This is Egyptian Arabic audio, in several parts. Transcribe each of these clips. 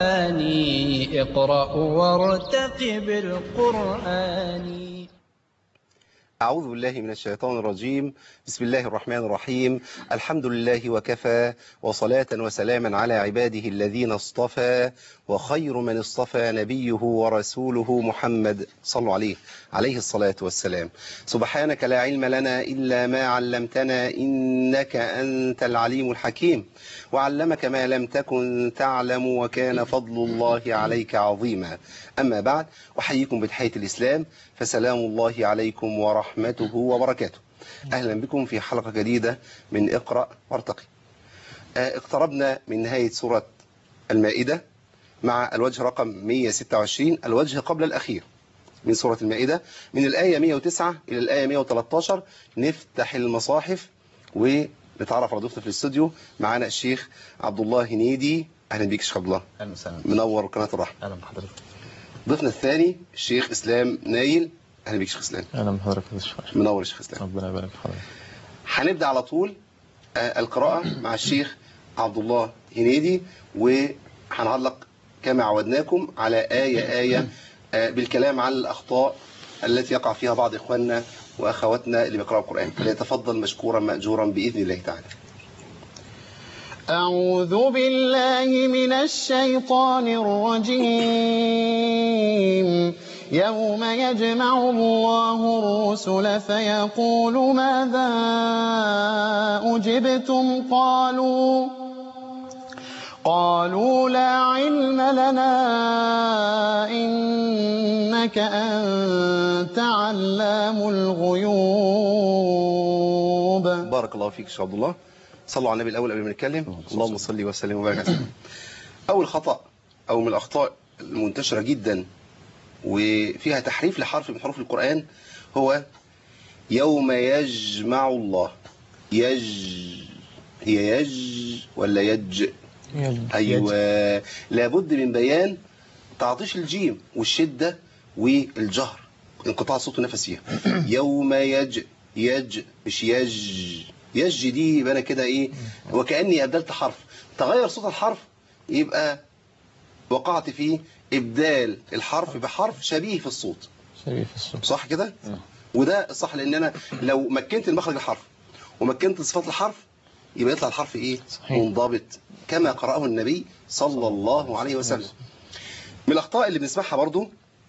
اقرأ وارتقب القرآن أعوذ بالله من الشيطان الرجيم بسم الله الرحمن الرحيم الحمد لله وكفى وصلاة وسلاما على عباده الذين اصطفى وخير من اصطفى نبيه ورسوله محمد صلوا عليه عليه الصلاة والسلام سبحانك لا علم لنا إلا ما علمتنا إنك أنت العليم الحكيم وعلمك ما لم تكن تعلم وكان فضل الله عليك عظيما أما بعد أحييكم بتحية الإسلام فسلام الله عليكم ورحمته وبركاته أهلا بكم في حلقة جديدة من اقرأ وارتقي آه، اقتربنا من نهاية سورة المائدة مع الوجه رقم 126 الوجه قبل الأخير من سورة المائدة من الآية 109 إلى الآية 113 نفتح المصاحف ونتعرف على ضيوفنا في الاستوديو معانا الشيخ عبد الله هنيدي أهلا بيك شيخ عبد الله اهلا وسهلا منور قناة الرحمة اهلا بحضرتك ضيفنا الثاني الشيخ إسلام نايل أهلا بيك شيخ إسلام اهلا بحضرتك يا شيخ منور يا شيخ إسلام ربنا يبارك في حضرتك هنبدأ على طول آه، القراءة مع الشيخ عبد الله هنيدي وهنعلق كما عودناكم على آية آية آه، بالكلام عن الأخطاء التي يقع فيها بعض إخواننا وأخواتنا اللي بيقرأوا القرآن فليتفضل مشكورا مأجورا بإذن الله تعالى أعوذ بالله من الشيطان الرجيم يوم يجمع الله الرسل فيقول ماذا أجبتم قالوا قالوا لا علم لنا إنك أنت علام الغيوب بارك الله فيك شيخ عبد الله صلوا على النبي الأول قبل ما نتكلم اللهم صل وسلم وبارك على سيدنا أول خطأ أو من الأخطاء المنتشرة جدا وفيها تحريف لحرف من حروف القرآن هو يوم يجمع الله يج هي يج ولا يج أيوة لابد من بيان تعطيش الجيم والشدة والجهر انقطاع الصوت والنفس فيها يوم يج يج مش يج يج دي يبقى انا كده ايه وكأني أبدلت حرف تغير صوت الحرف يبقى وقعت في إبدال الحرف بحرف شبيه في الصوت شريف الصبح صح كده وده الصح لأن أنا لو مكنت المخرج الحرف ومكنت صفات الحرف يبقى يطلع الحرف إيه صحيح. منضبط كما قرأه النبي صلى الله عليه وسلم من الأخطاء اللي بنسمعها برضو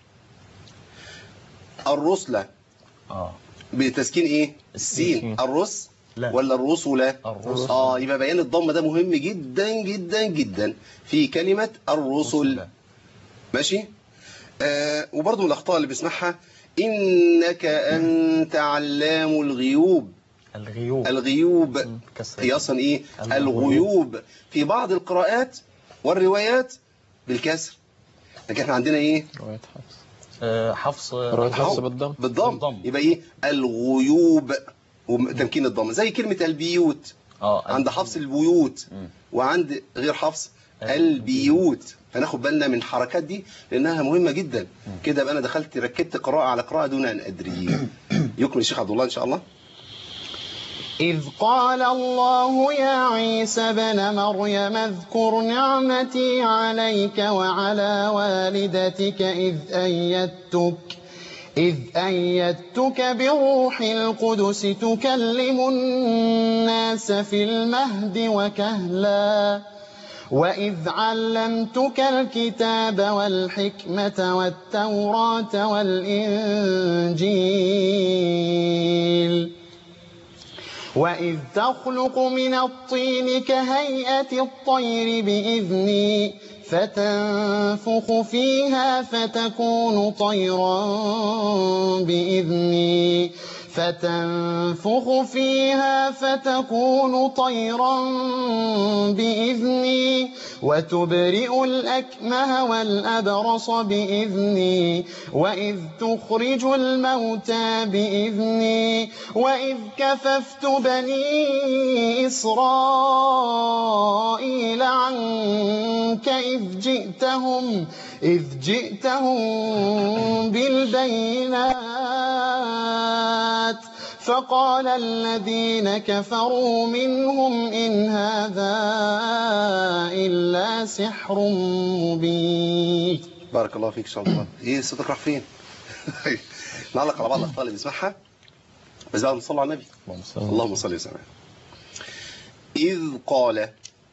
الرسلة اه بتسكين ايه السين السين. الرس لا. ولا الرسلة الرسل. اه يبقى بيان الضم ده مهم جدا جدا جدا في كلمة الرسل رسل. ماشي آه وبرضه من الأخطاء اللي بنسمعها إنك أنت علام الغيوب الغيوب الغيوب كسر هي أصلا إيه الغيوب. الغيوب في بعض القراءات والروايات بالكسر لكن احنا عندنا إيه رواية حفص آه، حفص رواية حفص أهو، بالضم بالضم بالضم. يبقى ايه الغيوب وتمكين الضم زي كلمة البيوت اه عند حفص البيوت مم. وعند غير حفص البيوت. البيوت فناخد بالنا من الحركات دي لانها مهمة جدا كده بقى انا دخلت ركبت قراءة على قراءة دون ان ادري يكمل الشيخ عبد الله ان شاء الله إذ قال الله يا عيسى بن مريم اذكر نعمتي عليك وعلى والدتك إذ أيدتك إذ أيدتك بروح القدس تكلم الناس في المهد وكهلا وإذ علمتك الكتاب والحكمة والتوراة والإنجيل وإذ تخلق من الطين كهيئة الطير بإذني فتنفخ فيها فتكون طيرا بإذني فتنفخ فيها فتكون طيرا بإذني وتبرئ الأكمه والأبرص بإذني وإذ تخرج الموتى بإذني وإذ كففت بني إسرائيل عنك إذ جئتهم إذ جئتهم بالبينات فقال الذين كفروا منهم إن هذا إلا سحر مبين بارك الله فيك ان شاء الله ايه صوتك راح فين نعلق على بعض الاخطاء اللي بنسمعها بس بعد ما نصلي على النبي اللهم صل اللهم صل وسلم اذ قال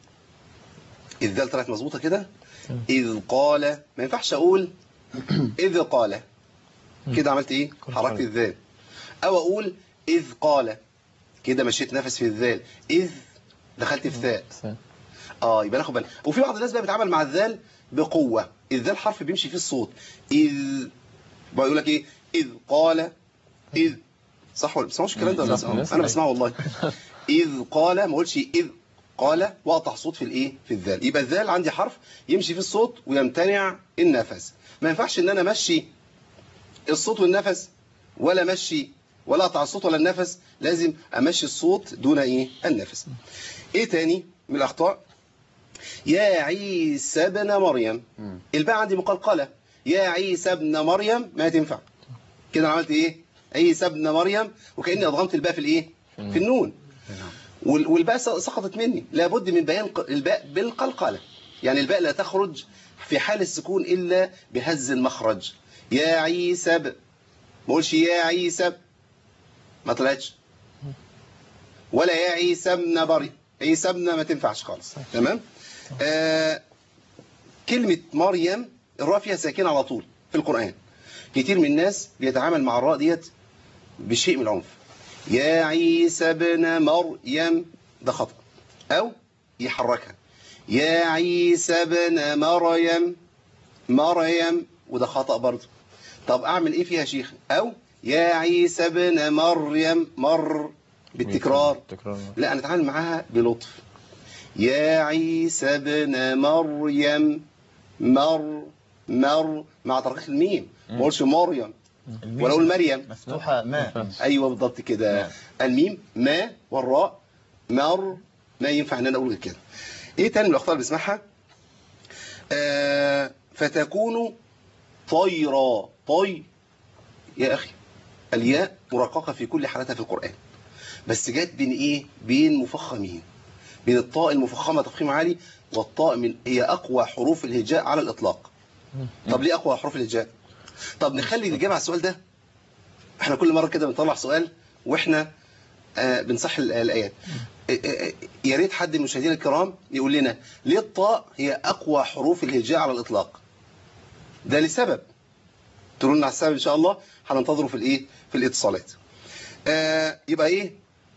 اذ دال طلعت مظبوطه كده اذ قال ما ينفعش اقول اذ قال كده عملت ايه حركت الذال او اقول اذ قال كده مشيت نفس في الذال اذ دخلت في ثاء ثاني. اه يبقى ناخد بالنا وفي بعض الناس بقى بتتعامل مع الذال بقوه الذال حرف بيمشي فيه الصوت اذ بقى يقول لك ايه اذ قال اذ صح ولا ما بتسمعوش الكلام ده ولا صح، بتسمعوه؟ الناس انا أيوة. بسمعه والله اذ قال ما اقولش اذ قال واقطع صوت في الايه في الذال يبقى الذال عندي حرف يمشي فيه الصوت ويمتنع النفس ما ينفعش ان انا امشي الصوت والنفس ولا امشي ولا اقطع الصوت ولا النفس لازم امشي الصوت دون ايه النفس ايه تاني من الاخطاء يا عيسى ابن مريم الباء عندي مقلقله يا عيسى ابن مريم ما تنفع كده أنا عملت ايه عيسى ابن مريم وكاني ادغمت الباء في الايه في النون وال- والباء س- سقطت مني لابد من بيان ق- الباء بالقلقله يعني الباء لا تخرج في حال السكون الا بهز المخرج يا عيسى ب... ما اقولش يا عيسى ب... ما طلعتش ولا يا عيسى ابن بري عيسى ابن ما تنفعش خالص تمام آه كلمة مريم الراء فيها ساكنة على طول في القرآن كتير من الناس بيتعامل مع الراء ديت بشيء من العنف يا عيسى ابن مريم ده خطأ أو يحركها يا عيسى ابن مريم مريم وده خطأ برضه طب أعمل إيه فيها يا شيخ أو يا عيسى ابن مريم مر بالتكرار تكرار لا أنا أتعامل معاها بلطف يا عيسى ابن مريم مر مر مع ترقيق الميم ما اقولش مريم ولا اقول مريم مفتوحة ما ايوه بالضبط كده نعم. الميم ما والراء مر ما ينفع ان انا اقول غير كده ايه تاني من الاخطاء اللي بسمعها آه فتكون طيرا طي يا اخي الياء مرققه في كل حالاتها في القران بس جت بين ايه بين مفخمين بين الطاء المفخمه تفخيم عالي والطاء من هي اقوى حروف الهجاء على الاطلاق طب ليه اقوى حروف الهجاء طب نخلي الاجابه على السؤال ده احنا كل مره كده بنطلع سؤال واحنا آه بنصح ال- الايات آه، آه، يا ريت حد من المشاهدين الكرام يقول لنا ليه الطاء هي اقوى حروف الهجاء على الاطلاق ده لسبب تقولوا لنا على السبب ان شاء الله هننتظره في الايه في الاتصالات آه يبقى ايه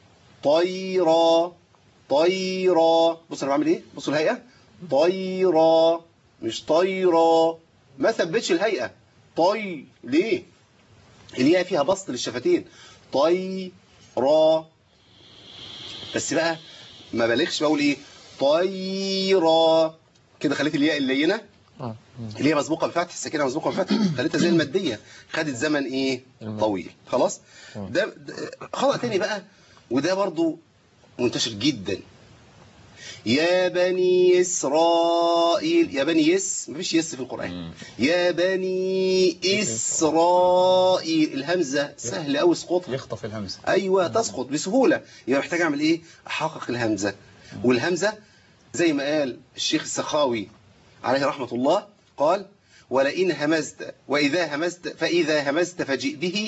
طيرا طيرا بص انا بعمل ايه بص الهيئه طيرا مش طيرا ما ثبتش الهيئه طي ليه الياء فيها بسط للشفتين طيرا بس بقى ما بلغش بقول ايه طيرا كده خليت الياء اللينه اه اللي هي مسبوقه بفتح الساكنه مسبوقه بفتح خليتها زي الماديه خدت زمن ايه المد. طويل خلاص تمام. ده ده- خطأ تاني بقى وده برضو منتشر جدا يا بني إسرائيل يا بني يس مفيش يس في القرآن يا بني إسرائيل الهمزة سهل أوي اسقطها يخطف الهمزة ايوه تسقط بسهوله يبقى محتاج اعمل ايه احقق الهمزه والهمزه زي ما قال الشيخ السخاوي عليه رحمه الله قال ولئن همزت واذا همزت فاذا همزت فجئ به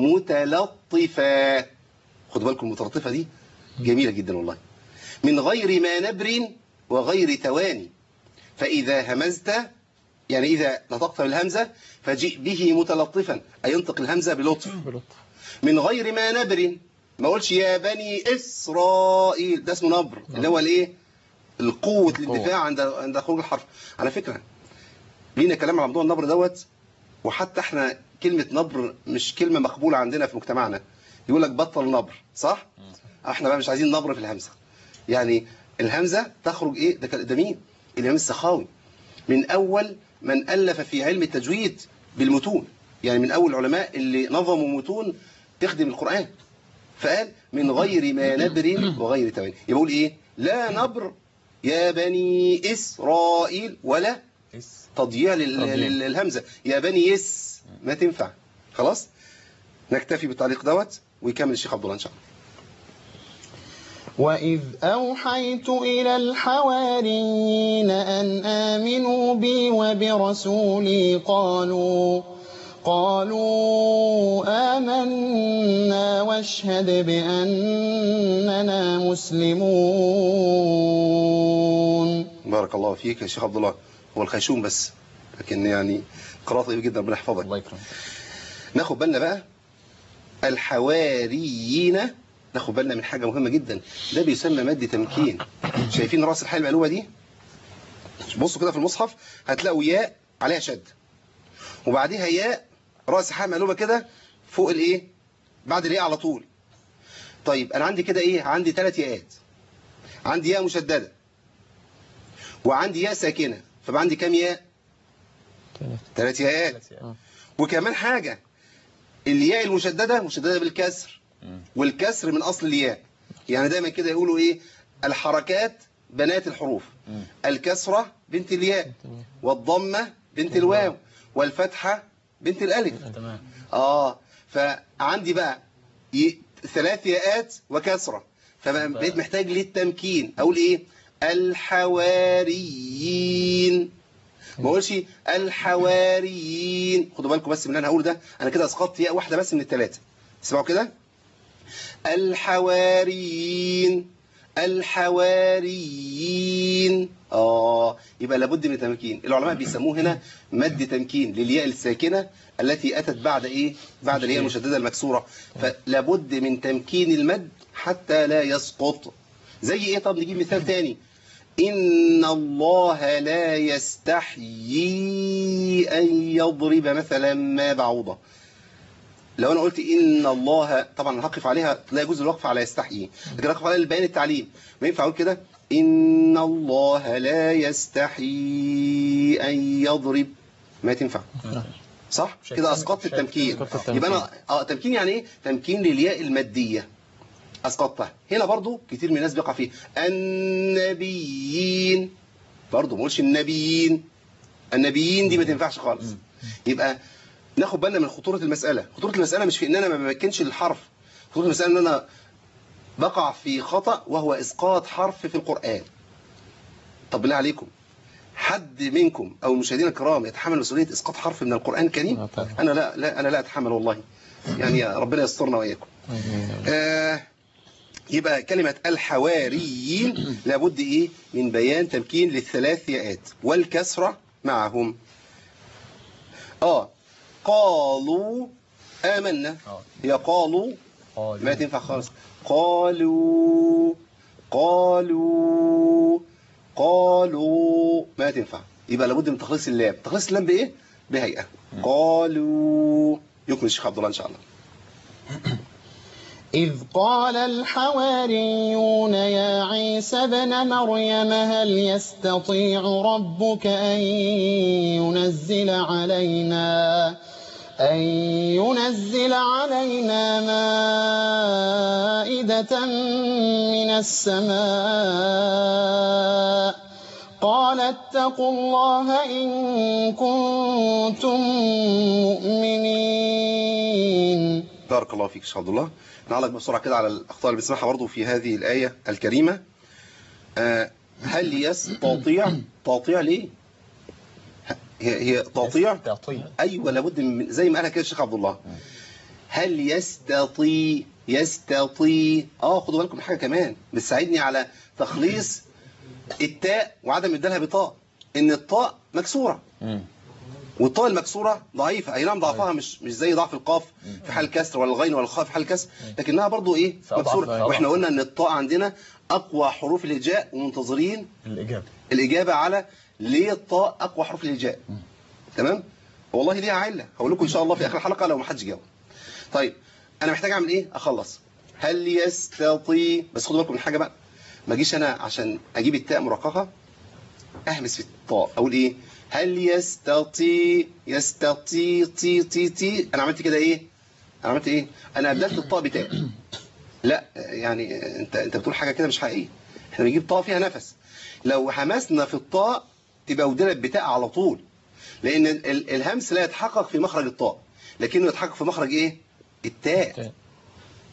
متلطفا خدوا بالكم المتلطفه دي جميله جدا والله من غير ما نبر وغير تواني فاذا همزت يعني اذا نطقت بالهمزه فجئ به متلطفا اي ينطق الهمزه بلطف بلطف من غير ما نبر ما اقولش يا بني اسرائيل ده اسمه نبر اللي هو الايه القوه القوة. الاندفاع عند عند خروج الحرف على فكره لينا كلام على موضوع النبر دوت وحتى احنا كلمه نبر مش كلمه مقبوله عندنا في مجتمعنا يقول لك بطل نبر صح احنا بقى مش عايزين نبر في الهمزه يعني الهمزه تخرج ايه ده كان- ده مين الامام السخاوي من اول من الف في علم التجويد بالمتون يعني من اول العلماء اللي نظموا متون تخدم القران فقال من غير ما نبر وغير تواني يقول ايه لا نبر يا بني اسرائيل ولا إس تضييع لل- تضييع. لل- للهمزه يا بني يس ما تنفع خلاص نكتفي بالتعليق دوت ويكمل الشيخ عبد الله ان شاء الله وإذ أوحيت إلى الحواريين أن آمنوا بي وبرسولي قالوا قالوا آمنا واشهد بأننا مسلمون بارك الله فيك يا شيخ عبد الله هو الخيشوم بس لكن يعني قراءة طيبة جدا ربنا يحفظك الله يكرمك ناخد بالنا بقى الحواريين ناخد بالنا من حاجة مهمة جدا ده بيسمى مد تمكين شايفين راس الحال المقلوبة دي بصوا كده في المصحف هتلاقوا ياء عليها شد وبعديها ياء راس الحال مقلوبة كده فوق الايه بعد الياء على طول طيب انا عندي كده ايه عندي ثلاث ياءات عندي ياء مشددة وعندي ياء ساكنة فبقى عندي كام ياء ثلاث ياءات وكمان حاجة الياء المشددة مشددة بالكسر والكسر من أصل الياء يعني دايما كده يقولوا إيه الحركات بنات الحروف الكسرة بنت الياء والضمة بنت الواو والفتحة بنت الألف تمام آه فعندي بقى ي... ثلاث ياءات وكسرة فبقيت محتاج للتمكين أقول إيه الحواريين ما اقولش الحواريين خدوا بالكم بس من اللي انا هقوله ده انا كده اسقطت ياء واحده بس من الثلاثه اسمعوا كده الحواريين الحواريين اه يبقى لابد من التمكين العلماء بيسموه هنا مد تمكين للياء الساكنه التي اتت بعد ايه بعد الياء المشدده المكسوره فلابد من تمكين المد حتى لا يسقط زي ايه طب نجيب مثال تاني إن الله لا يستحيي أن يضرب مثلا ما بعوضة لو أنا قلت إن الله طبعا هقف عليها لا يجوز الوقف على يستحيي لكن هقف عليها لبيان التعليم ما ينفع أقول كده إن الله لا يستحيي أن يضرب ما تنفع صح شايف- كده أسقطت شايف- التمكين أسقطت التمكين. يبقى أنا اه تمكين يعني إيه تمكين للياء المادية أسقطتها هنا برضو كتير من الناس بيقع فيه النبيين برضو ما اقولش النبيين النبيين دي ما تنفعش خالص يبقى ناخد بالنا من خطورة المسألة خطورة المسألة مش في ان انا ما بمكنش الحرف خطورة المسألة ان انا بقع في خطأ وهو اسقاط حرف في القرآن طب بالله عليكم حد منكم او المشاهدين الكرام يتحمل مسؤولية اسقاط حرف من القرآن الكريم لا طبعا. انا لا, لا انا لا اتحمل والله يعني يا ربنا يسترنا واياكم آه يبقى كلمة الحواريين لابد إيه من بيان تمكين للثلاث ياءات والكسرة معهم آه قالوا آمنا آه. هي قالوا قالوا. ما تنفع خالص قالوا قالوا قالوا ما تنفع يبقى لابد من تخليص اللام تخليص اللام بإيه بهيئة قالوا يكمل الشيخ عبد الله إن شاء الله إذ قال الحواريون يا عيسى ابن مريم هل يستطيع ربك أن ينزل علينا أن ينزل علينا مائدة من السماء قال اتقوا الله إن كنتم مؤمنين بارك الله فيك شيخ عبد الله نعلق بسرعة كده على الأخطاء اللي بنسمعها برضه في هذه الآية الكريمة آه، هل يستطيع تطيع ليه هي هي تطيع تطيع أيوة لابد من زي ما قالها كده الشيخ عبد الله هل يستطيع يستطيع اه خدوا بالكم من حاجة كمان بتساعدني على تخليص التاء وعدم ابدالها بطاء ان الطاء مكسورة والطاء المكسورة ضعيفة أي نعم ضعفها مش مش زي ضعف القاف في حال الكسر ولا الغين ولا الخاء في حال الكسر لكنها برضو إيه فأضعف- مكسورة فأضعف. وإحنا قلنا إن الطاء عندنا أقوى حروف الهجاء ومنتظرين الإجابة الإجابة على ليه الطاء أقوى حروف الهجاء تمام والله ليها علة هقول لكم إن شاء الله في آخر الحلقة لو ما حدش جاوب طيب أنا محتاج أعمل إيه أخلص هل يستطيع بس خدوا بالكم من حاجة بقى ما أجيش أنا عشان أجيب التاء مرققة أهمس في الطاء أقول إيه هل يستطيع يستطيع تي تي تي أنا عملت كده إيه أنا عملت إيه أنا أبدلت الطاء بتاء لا يعني أنت أنت بتقول حاجة كده مش حقيقية إحنا بنجيب طاء فيها نفس لو همسنا في الطاء تبقى ودنت بتاء على طول لأن ال- الهمس لا يتحقق في مخرج الطاء لكنه يتحقق في مخرج إيه التاء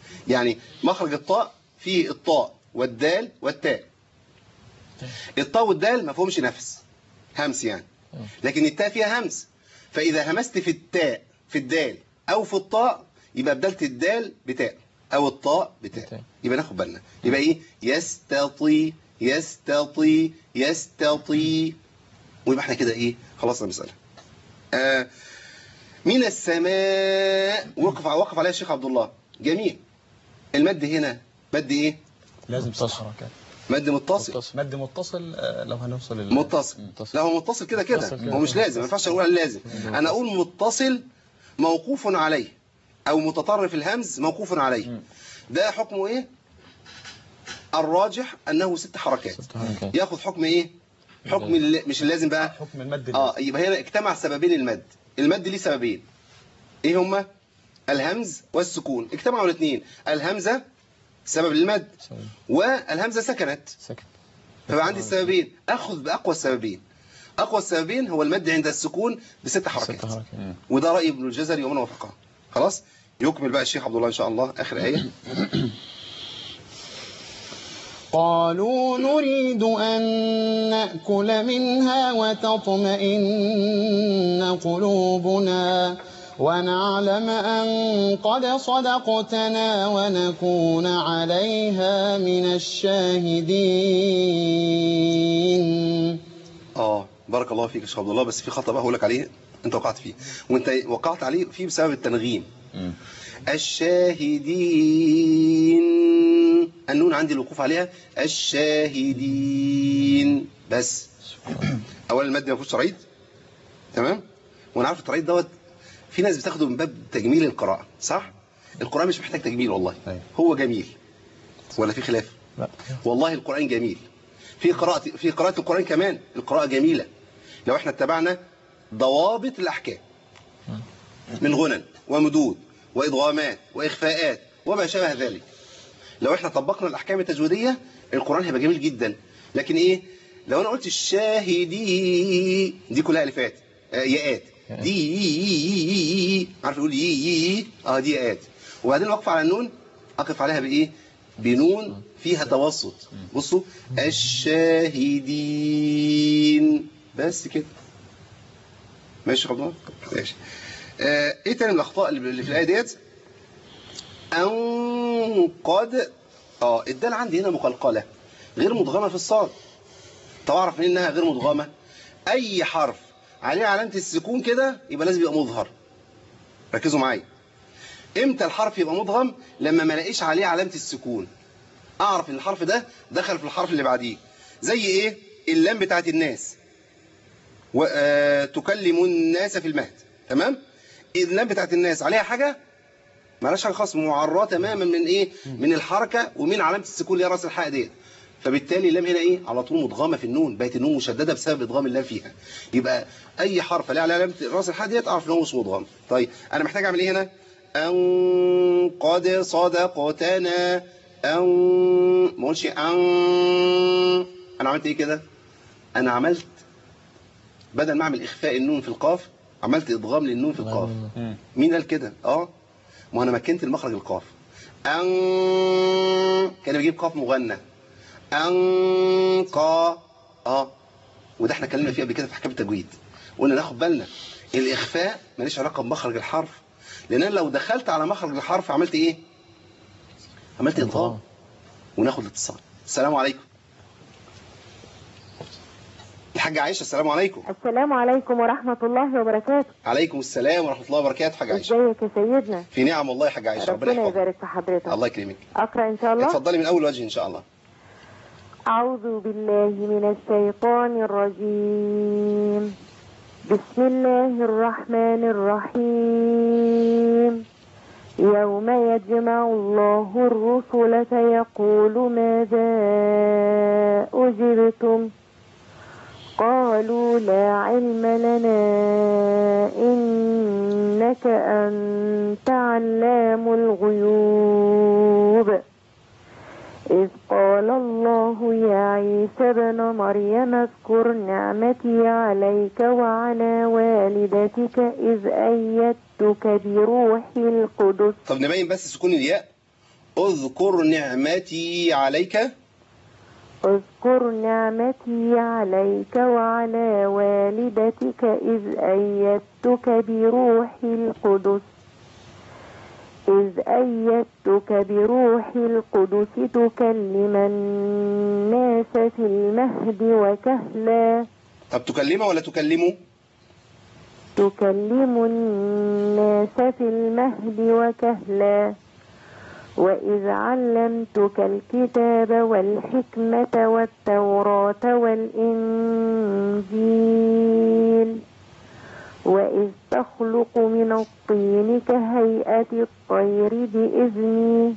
يعني مخرج الطاء فيه الطاء والدال والتاء الطاء والدال ما فيهمش نفس همس يعني لكن التاء فيها همس فإذا همست في التاء في الدال أو في الطاء يبقى بدلت الدال بتاء أو الطاء بتاء بتاء. يبقى ناخد بالنا يبقى إيه يستطي يستطي يستطي ويبقى احنا كده إيه خلصنا المسألة آه من السماء وقف وقف عليها الشيخ عبد الله جميل المد هنا مد إيه لازم ست حركات مد متصل متصل. مد متصل آه، لو هنوصل لل- متصل متصل. لا هو متصل كده كده متصل كده. هو مش لازم ما ينفعش اقول عليه لازم انا اقول متصل موقوف عليه او متطرف الهمز موقوف عليه ده حكمه ايه الراجح انه ست حركات ست حركات. ياخذ حكم ايه حكم الل- مش اللازم بقى حكم المد اه يبقى هنا اجتمع سببين المد المد ليه سببين ايه هما الهمز والسكون اجتمعوا الاثنين الهمزه سبب للمد سوري. والهمزه سكنت سكت فبقى عندي السببين اخذ باقوى السببين اقوى السببين هو المد عند السكون بست حركات ست حركات وده راي ابن الجزري ومن وافقه خلاص يكمل بقى الشيخ عبد الله ان شاء الله اخر ايه قالوا نريد أن نأكل منها وتطمئن قلوبنا ونعلم أن قد صدقتنا ونكون عليها من الشاهدين اه بارك الله فيك يا شيخ عبد الله بس في خطا بقى هقول لك عليه انت وقعت فيه وانت وقعت عليه فيه بسبب التنغيم مم. الشاهدين النون عندي الوقوف عليها الشاهدين بس اولا المد ما فيهوش ترعيد تمام وانا عارف الترعيد دوت في ناس بتاخده من باب تجميل القراءه صح القران مش محتاج تجميل والله أيوة. هو جميل ولا في خلاف لا والله القرآن جميل في قراءة في قراءة القرآن كمان القراءة جميلة لو احنا اتبعنا ضوابط الأحكام من غنى ومدود وإضغامات وإخفاءات وما شابه ذلك لو احنا طبقنا الأحكام التجويدية القرآن هيبقى جميل جدا لكن إيه لو أنا قلت الشاهدي دي كلها ألفات آه، ياءات دي عارف يقول يي يي اه دي ياءات وبعدين وقف على النون أقف عليها بإيه بنون فيها توسط بصوا الشاهدين بس كده ماشي يا عبد ماشي آه ايه تاني من الاخطاء اللي في الايه ديت ان قد اه الدال عندي هنا مقلقله غير مدغمه في الصاد طب اعرف منين انها غير مدغمه اي حرف عليه علامه السكون كده يبقى لازم يبقى مظهر ركزوا معايا امتى الحرف يبقى مدغم لما ما الاقيش عليه علامه السكون اعرف ان الحرف ده دخل في الحرف اللي بعديه زي ايه اللام بتاعت الناس وتكلم الناس في المهد تمام اللام بتاعت الناس عليها حاجه مالهاش حاجه خاصه معراه تماما من ايه من الحركه ومن علامه السكون اللي هي راس الحاء ديت فبالتالي اللام هنا ايه على طول مدغمه في النون بقت النون مشدده بسبب ادغام اللام فيها يبقى اي حرف له علامه راس الحاء ديت اعرف ان هو مش مدغم طيب انا محتاج اعمل ايه هنا ان قد صدقتنا ان ما اقولش ان انا عملت ايه كده انا عملت بدل ما اعمل اخفاء النون في القاف عملت ادغام للنون في القاف مم. مين قال كده اه ما انا مكنت المخرج القاف ان كان بيجيب قاف مغنى ان قا اه وده احنا اتكلمنا فيه قبل كده في احكام التجويد قلنا ناخد بالنا الاخفاء ماليش علاقه بمخرج الحرف لان انا لو دخلت على مخرج الحرف عملت ايه عملت ادغام وناخد الاتصال السلام عليكم الحاجة عائشة السلام عليكم السلام عليكم ورحمة الله وبركاته عليكم السلام ورحمة الله وبركاته حاجة عائشة ازيك يا سيدنا في نعم والله يا حاجة عائشة ربنا ربنا يحفظك يبارك في حضرتك الله يكرمك أقرأ إن شاء الله اتفضلي من أول وجه إن شاء الله أعوذ بالله من الشيطان الرجيم بسم الله الرحمن الرحيم يوم يجمع الله الرسل فيقول ماذا أجبتم قالوا لا علم لنا إنك أنت علام الغيوب إذ قال الله يا عيسى ابن مريم اذكر نعمتي عليك وعلى والدتك إذ أيدتك بروح القدس طب نبين بس سكون الياء اذكر نعمتي عليك اذكر نعمتي عليك وعلى والدتك إذ أيدتك بروح القدس إذ أيدتك بروح القدس تكلم الناس في المهد وكهلا طب تكلمه ولا تكلمه تكلم الناس في المهد وكهلا وإذ علمتك الكتاب والحكمة والتوراة والإنجيل وإذ تخلق من الطين كهيئة الطير بإذني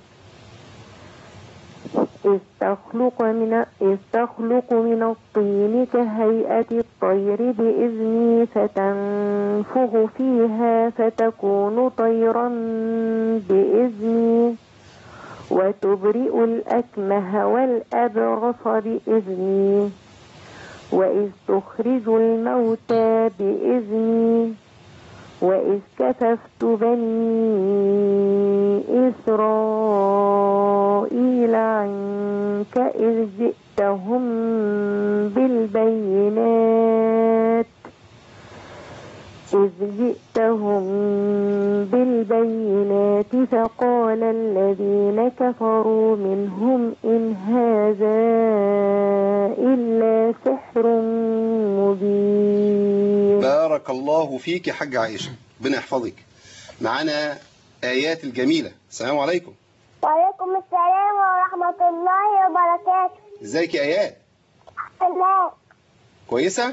إذ تخلق من إذ تخلق من الطين كهيئة الطير بإذني فتنفخ فيها فتكون طيرا بإذني وتبرئ الأكمه والأبرص بإذني وإذ تخرج الموتى بإذني وإذ كففت بني إسرائيل عنك إذ جئتهم بالبينات إذ جئتهم بالبينات فقال الذين كفروا منهم إن هذا إلا سحر مبين بارك الله فيك يا حاج عائشة ربنا يحفظك معانا آيات الجميلة السلام عليكم وعليكم السلام ورحمة الله وبركاته ازيك يا آيات الله كويسة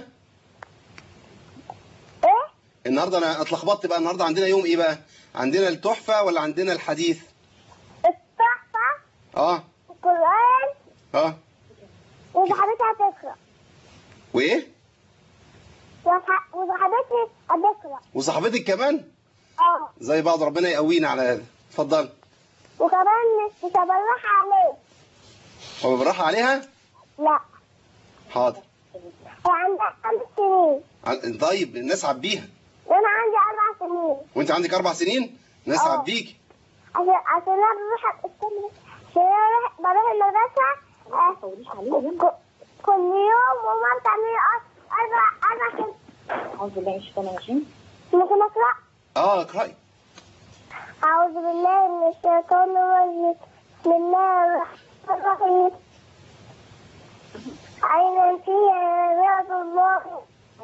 إيه؟ النهاردة أنا اتلخبطت بقى النهاردة عندنا يوم إيه بقى عندنا التحفة ولا عندنا الحديث التحفة اه القرآن اه وصاحبتي هتقرأ وإيه وصح- وصاحبتي هتقرأ وصاحبتك كمان اه زي بعض ربنا يقوينا على هذا اتفضل وكمان مش بالراحة عليه هو بالراحة عليها لا حاضر هي عندها خمس سنين عن- طيب نسعد بيها وأنا عندي أربع سنين وانت عندك اربع سنين نسعد آه. بيكي عشان عشان أنا بروح استنى عشان أنا بروح- بروح المدرسة آه، ك- كل يوم وما بتعملي أربع أربع سنين أعوذ بالله من الشيطان الرجيم ممكن أقرأ؟ اه اقرأي أعوذ بالله من الشيطان الرجيم بسم الله الرحمن الرحيم عينا فيها رياض الله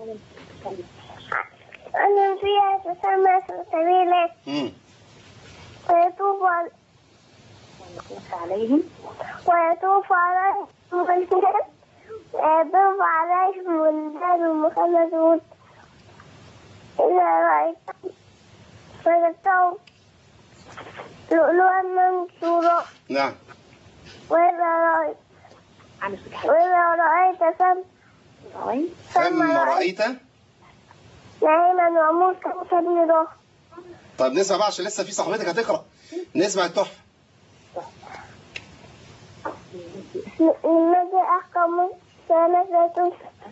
عينا فيها تسمى سلسبيلا امم ويطوف عل- عليهم ويطوف عليهم ولدان ويطوف عليهم ولدان مخلدون إذا رأيتهم فلتهم لؤلؤا منثورا نعم وإذا رأيت عن سبحانه وإذا رأيت ثم وتعالى ثم رأيت نعيما وملكا كبيرا طب نسمع بقى عشان لسه في صاحبتك هتقرأ نسمع التحفة الذي أحكم ثلاثة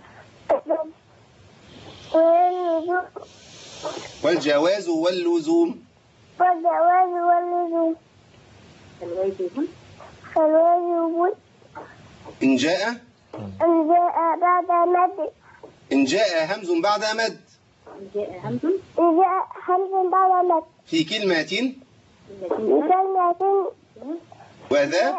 والنجوم والجواز واللزوم والجواز واللزوم الواجب فالواجب إن جاء أن جاء بعد مد إن جاء همز بعد مد جاء همز إن جاء حمز بعد مد في كلمة الذين بكلمة وذا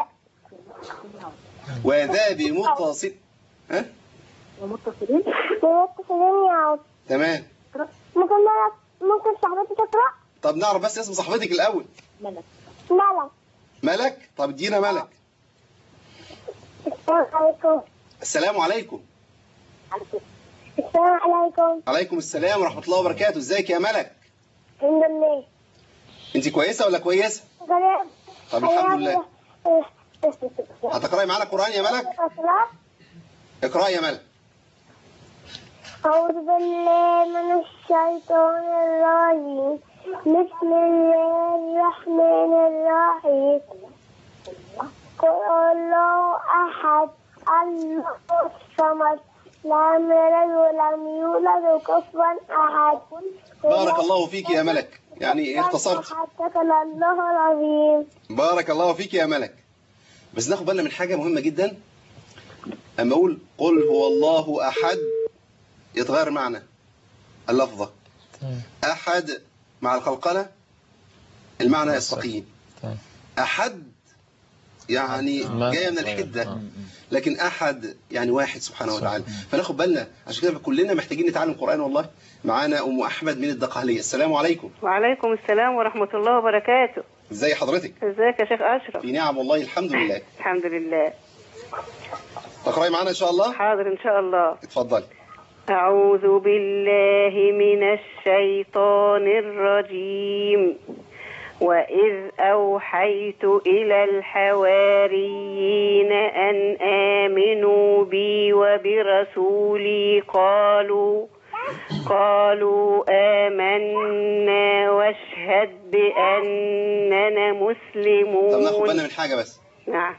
وذا بمتصل ها ومتصلين بمتصلين يعود تمام ممكن نعرف ممكن صاحبتي تقرأ طب نعرف بس اسم صاحبتك الأول ملك ملك ملك طب ادينا ملك السلام عليكم السلام عليكم السلام عليكم عليكم السلام ورحمة الله وبركاته ازيك يا ملك الحمد لله انت كويسة ولا كويسة سلام طب الحمد لله هتقرأي معانا قرآن يا ملك اقرأي يا ملك أعوذ بالله من الشيطان الرجيم بسم الله الرحمن الرحيم قل الله أحد الله الصمد لم يلد ولم يولد كفوا أحد بارك الله فيك يا ملك يعني اختصرت صدق الله العظيم بارك الله فيك يا ملك بس ناخد بالنا من حاجة مهمة جدا اما اقول قل هو الله احد يتغير معنى اللفظة تمام احد مع القلقلة المعنى بس. يستقيم تمام احد يعني ما- جاية من آه. الحدة لكن احد يعني واحد سبحانه صح. وتعالى فناخد بالنا عشان كده كلنا محتاجين نتعلم قرآن والله معانا ام احمد من الدقهلية السلام عليكم وعليكم السلام ورحمة الله وبركاته ازي حضرتك ازيك يا شيخ أشرف في نعم والله الحمد لله الحمد لله تقرأي معانا ان شاء الله حاضر إن شاء الله اتفضلي أعوذ بالله من الشيطان الرجيم وإذ أوحيت إلى الحواريين أن آمنوا بي وبرسولي قالوا قالوا آمنا واشهد بأننا طب ناخد مسلمون بالنا من حاجة بس نعم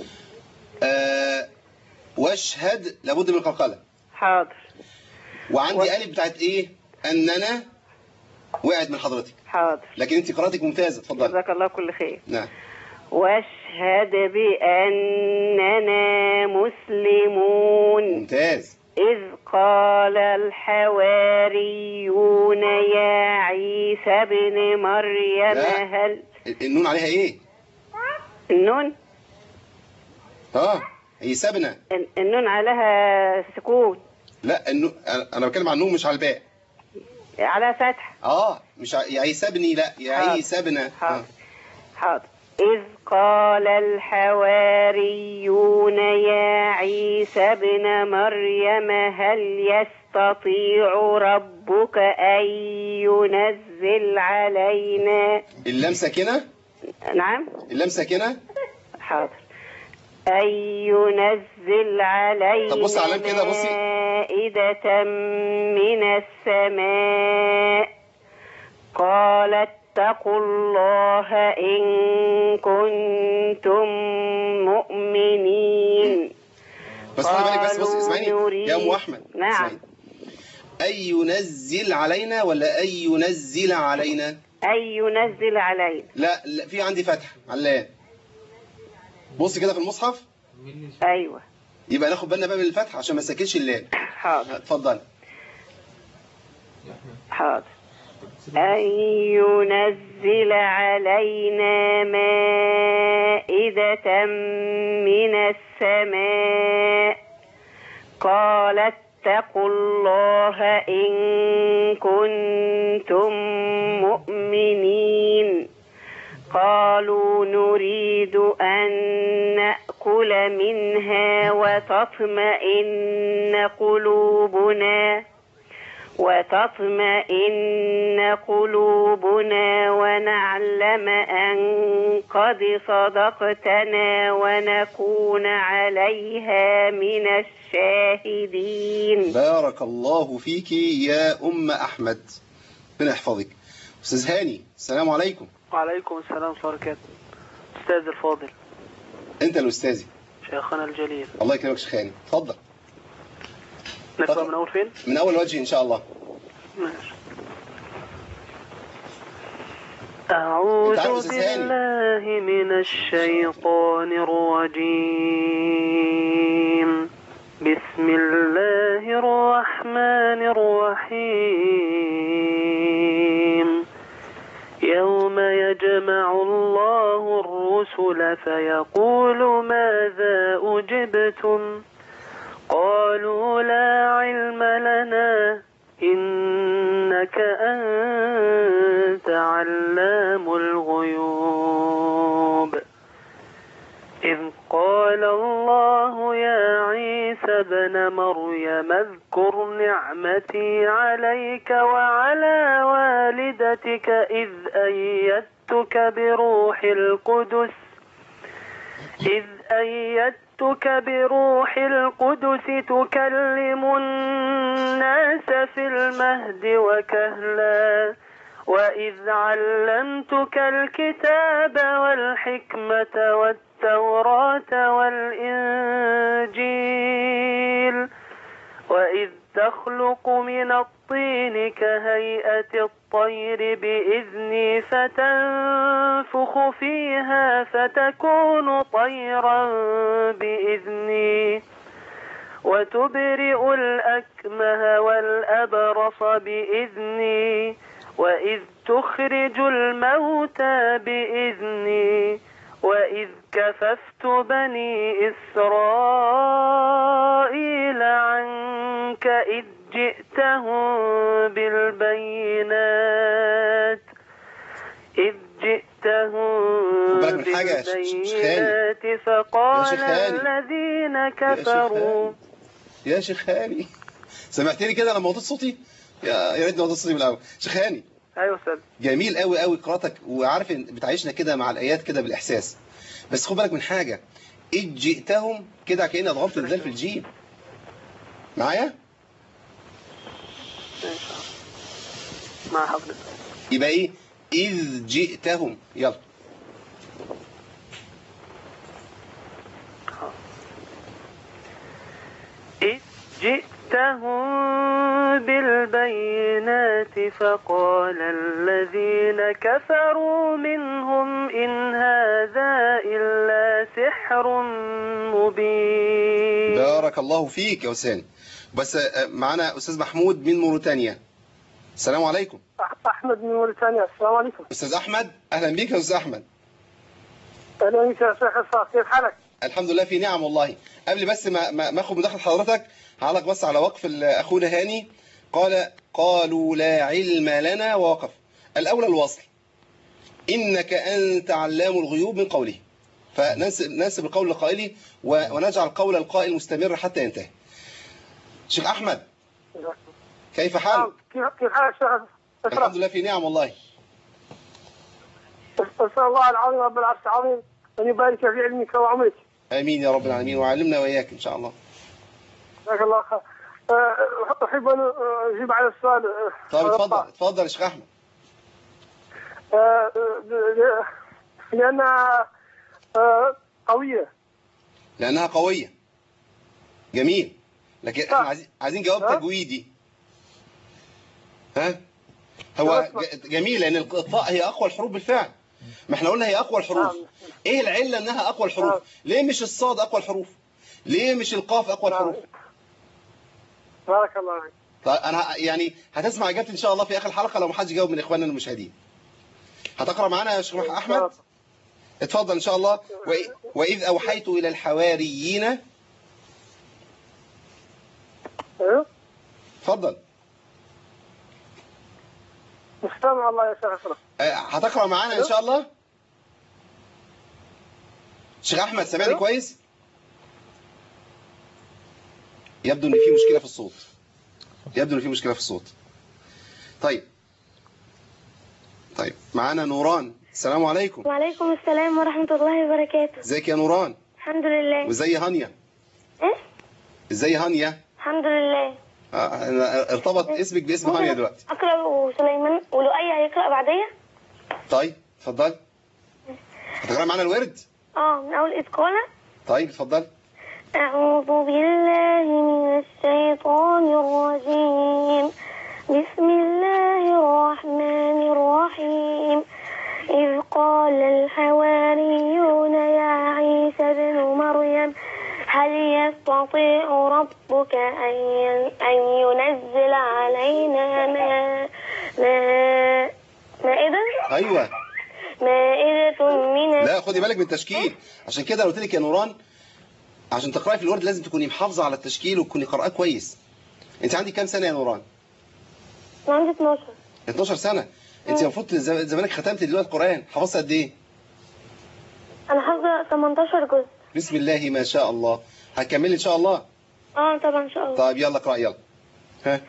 آه واشهد لابد من القلقلة حاضر وعندي و- ألف بتاعت إيه أننا وقعت من حضرتك حاضر لكن أنت قراءتك ممتازة اتفضل جزاك الله كل خير نعم واشهد بأننا مسلمون ممتاز إذ قال الحواريون يا عيسى ابن مريم لا. هل النون عليها إيه النون اه هي سبنة النون عليها سكون لا النون أنا- أنا بتكلم عن النون مش على الباء على فتح اه مش ع... يا عيسى ابني لا يا حاضر. عيسى ابنة حاضر حاضر إذ قال الحواريون يا عيسى ابن مريم هل يستطيع ربك أن ينزل علينا اللام ساكنة نعم اللام ساكنة حاضر أن ينزل علينا طب بصي على اللام كده، بصي. مائدة من السماء قال اتقوا الله إن كنتم مؤمنين بس خلي بالك بس بص قالوا اسمعيني نريد- يا أم أحمد نعم. اسمعيني. أن ينزل علينا ولا أن ينزل علينا أن ينزل علينا لا, لا في عندي فتح على اللام بص كده في المصحف أيوة يبقى ناخد بالنا بقى من الفتح عشان ما نسكتش اللام حاضر اتفضل حاضر أن ينزل علينا مائدة من السماء قال اتقوا الله إن كنتم مؤمنين قالوا نريد أن نأكل منها وتطمئن قلوبنا وتطمئن قلوبنا ونعلم أن قد صدقتنا ونكون عليها من الشاهدين بارك الله فيك يا أم أحمد ربنا يحفظك أستاذ هاني السلام عليكم وعليكم السلام ورحمة الله وبركاته أستاذ الفاضل أنت الأستاذي شيخنا الجليل الله يكرمك يا شيخ هاني اتفضل نقرأ من أول فين؟ من أول وجه إن شاء الله ماشي أعوذ أنت عارف أستاذ هاني؟ بالله من الشيطان الرجيم بسم الله الرحمن الرحيم يوم يجمع الله الرسل فيقول ماذا أجبتم قالوا لا علم لنا إنك أنت علام الغيوب إذ قال الله يا عيسى ابن مريم اذكر نعمتي عليك وعلى والدتك إذ أيدتك بروح القدس إذ أيدتك بروح القدس تكلم الناس في المهد وكهلا وإذ علمتك الكتاب والحكمة والتوراة والإنجيل وإذ تخلق من الطين الطين كهيئة الطير بإذني فتنفخ فيها فتكون طيرا بإذني وتبرئ الأكمه والأبرص بإذني وإذ تخرج الموتى بإذني وإذ كففت بني إسرائيل عنك إذ جئتهم بالبينات إذ جئتهم خد بالك من حاجة يا ش- ش- شيخاني. بالبينات فقال يا شيخاني. الذين يا كفروا شيخ هاني يا شيخ هاني سمعتني كده لما وطيت صوتي يا يا ريتني وطيت صوتي من الاول شيخ هاني ايوه استاذ جميل قوي قوي قراءتك وعارف ان بتعيشنا كده مع الايات كده بالاحساس بس خد بالك من حاجه اذ جئتهم كده كاني ضغطت الذال في الجيم معايا مع حضرتك يبقى ايه اذ جئتهم يلا إذ جئتهم بالبينات فقال الذين كفروا منهم إن هذا إلا سحر مبين بارك الله فيك يا وسام بس آه، معانا استاذ محمود من موريتانيا السلام عليكم احمد من موريتانيا السلام عليكم استاذ احمد اهلا بيك يا استاذ احمد اهلا بك يا شيخ اسحاق كيف حالك؟ الحمد لله في نعم والله قبل بس ما ما ما اخد مداخله حضرتك هعلق بس على وقف ال- اخونا هاني قال قالوا لا علم لنا ووقف الاولى الوصل انك انت علام الغيوب من قوله فننسب ننسب القول لقائله و- ونجعل قول القائل مستمر حتى ينتهي شيخ احمد كيف حالك كيف كيف حالك شيخ الحمد اشرف؟ لله في نعم والله اسال الله العظيم رب العرش العظيم ان يبارك في علمك وعمرك امين يا رب العالمين وعلمنا واياك ان شاء الله جزاك الله خير أه، احب ان أه، اجيب على السؤال أه، طيب على اتفضل الطاعة. اتفضل يا شيخ احمد أه، أه، ل- لانها أه، قويه لانها قويه جميل لكن احنا عايزين عايزين جواب تجويدي ها هو ج- جميل لان الطاء هي اقوى الحروف بالفعل ما احنا قلنا هي اقوى الحروف ايه العله انها اقوى الحروف ليه مش الصاد اقوى الحروف ليه مش القاف اقوى الحروف بارك الله فيك طيب انا ه- يعني هتسمع اجابتي ان شاء الله في اخر الحلقه لو ما حدش جاوب من اخواننا المشاهدين هتقرا معانا يا شيخ احمد اتفضل ان شاء الله وإ- واذ اوحيت الى الحواريين اتفضل مستمع الله يا شيخ اشرف آه، هتقرا معانا ان شاء الله شيخ احمد سامعني كويس يبدو ان في مشكله في الصوت يبدو ان في مشكله في الصوت طيب طيب معانا نوران السلام عليكم وعليكم السلام ورحمة الله وبركاته ازيك يا نوران الحمد لله وازاي هانيا ايه ازاي هانيا الحمد لله آه، أنا ارتبط اسمك باسم هانيا دلوقتي أقرأ وسليمان ولؤي هيقرأ بعديا طيب اتفضل هتقرا معانا الورد اه من أول إذ قال طيب اتفضل أعوذ بالله من الشيطان الرجيم بسم الله الرحمن الرحيم إذ قال الحواريون يا عيسى ابن مريم هل يستطيع ربك أن ين- أن ينزل علينا ما ما مائدة ايوه مائدة من لا خدي بالك من التشكيل عشان كده قلت لك يا نوران عشان تقراي في الورد لازم تكوني محافظه على التشكيل وتكوني قارئه كويس انت عندك كام سنه يا نوران عندي 12 12 سنه انت المفروض زم- زمانك ختمت دلوقتي القران حفظت قد ايه أنا حافظة 18 جزء بسم الله ما شاء الله هتكملي ان شاء الله اه طبعا إن شاء الله طيب يلا اقرا يلا ها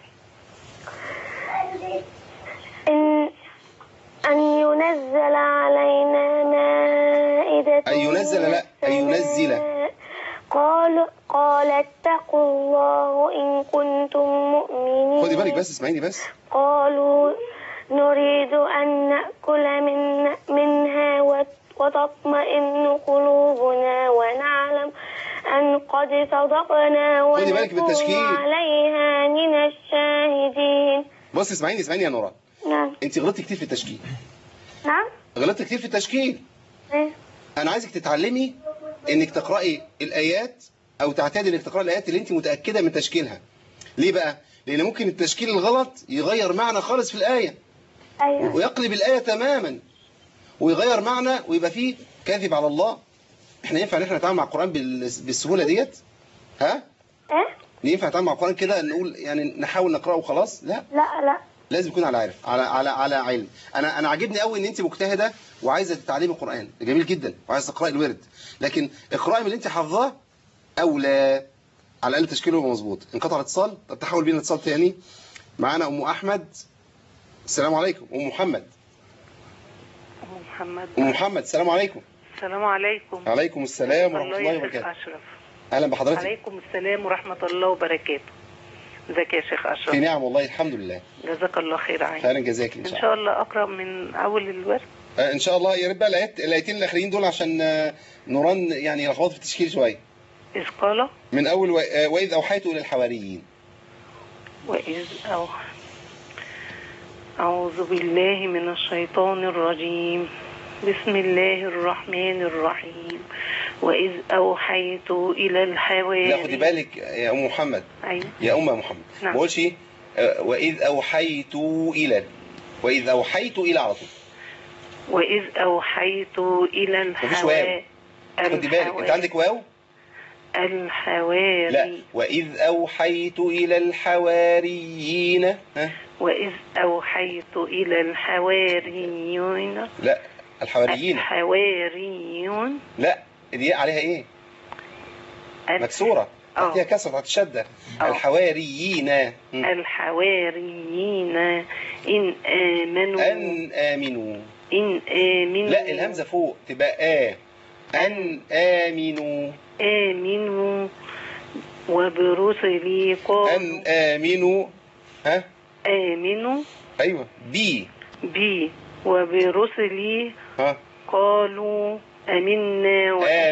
إن أن ينزل علينا مائدة أن ينزل لا أن ينزل قال قال اتقوا الله إن كنتم مؤمنين خدي بالك بس اسمعيني بس قالوا نريد أن نأكل من منها وت- وتطمئن قلوبنا ونعلم أن قد صدقنا خدي بالك ونكون بالتشكيل. عليها من الشاهدين بص اسمعيني اسمعيني يا نوران نعم انت غلطتي كتير في التشكيل نعم غلطت كتير في التشكيل إيه؟ انا عايزك تتعلمي انك تقراي الايات او تعتادي انك تقراي الايات اللي انت متاكده من تشكيلها ليه بقى لان ممكن التشكيل الغلط يغير معنى خالص في الايه أيوه ويقلب الايه تماما ويغير معنى ويبقى فيه كاذب على الله احنا ينفع ان احنا نتعامل مع القران بال- بالسهوله ديت ها إيه؟ ينفع نتعامل مع القران كده نقول يعني نحاول نقراه وخلاص لا لا لا لازم يكون على عارف على على على علم انا انا عاجبني قوي ان انت مجتهده وعايزه تتعلمي القران ده جميل جدا وعايزه تقراي الورد لكن اقراي من اللي انت حافظاه اولى على الاقل تشكيله يبقى مظبوط انقطع الاتصال طب تحاول بينا اتصال تاني معانا ام احمد السلام عليكم ام محمد أم محمد ام محمد السلام عليكم السلام عليكم عليكم السلام ورحمه الله يا شيخ وبركاته أشرف اهلا بحضرتك عليكم السلام ورحمة الله وبركاته ازيك يا شيخ في أشرف نعم والله الحمد لله جزاك الله خير عين خيرا جزاك ان إن شاء شاء الله الله أقرأ من أول الورد آه، ان شاء الله يا ريت بقى الايات الايتين الاخرين دول عشان آه، نوران يعني لخبطت في التشكيل شويه إذ قال من أول و... آه، وإذ أوحيت إلى الحواريين وإذ أو أعوذ بالله من الشيطان الرجيم بسم الله الرحمن الرحيم وإذ أوحيت إلى الحواري لا خدي بالك يا أم محمد أيوة يا أم محمد نعم. ما بقولش آه، وإذ أوحيت إلى وإذ أوحيت إلى على طول وإذ أوحيت إلى مفيش واو. الحواري خدي بالك أنت عندك واو الحواري لا وإذ أوحيت إلى الحواريين ها وإذ أوحيت إلى الحواريين لا الحواريين الحواريون لا الياء عليها إيه مكسورة آه. فيها كسرة تحت الشدة آه. الحواريين مم. الحواريين إن آمنوا أن آمنوا إن آمنوا لا الهمزة فوق تبقى آ أن آمنوا آمنوا وبرسلي قالوا أن آمنوا ها آمنوا أيوة بي بي وبرسلي ها قالوا أمنا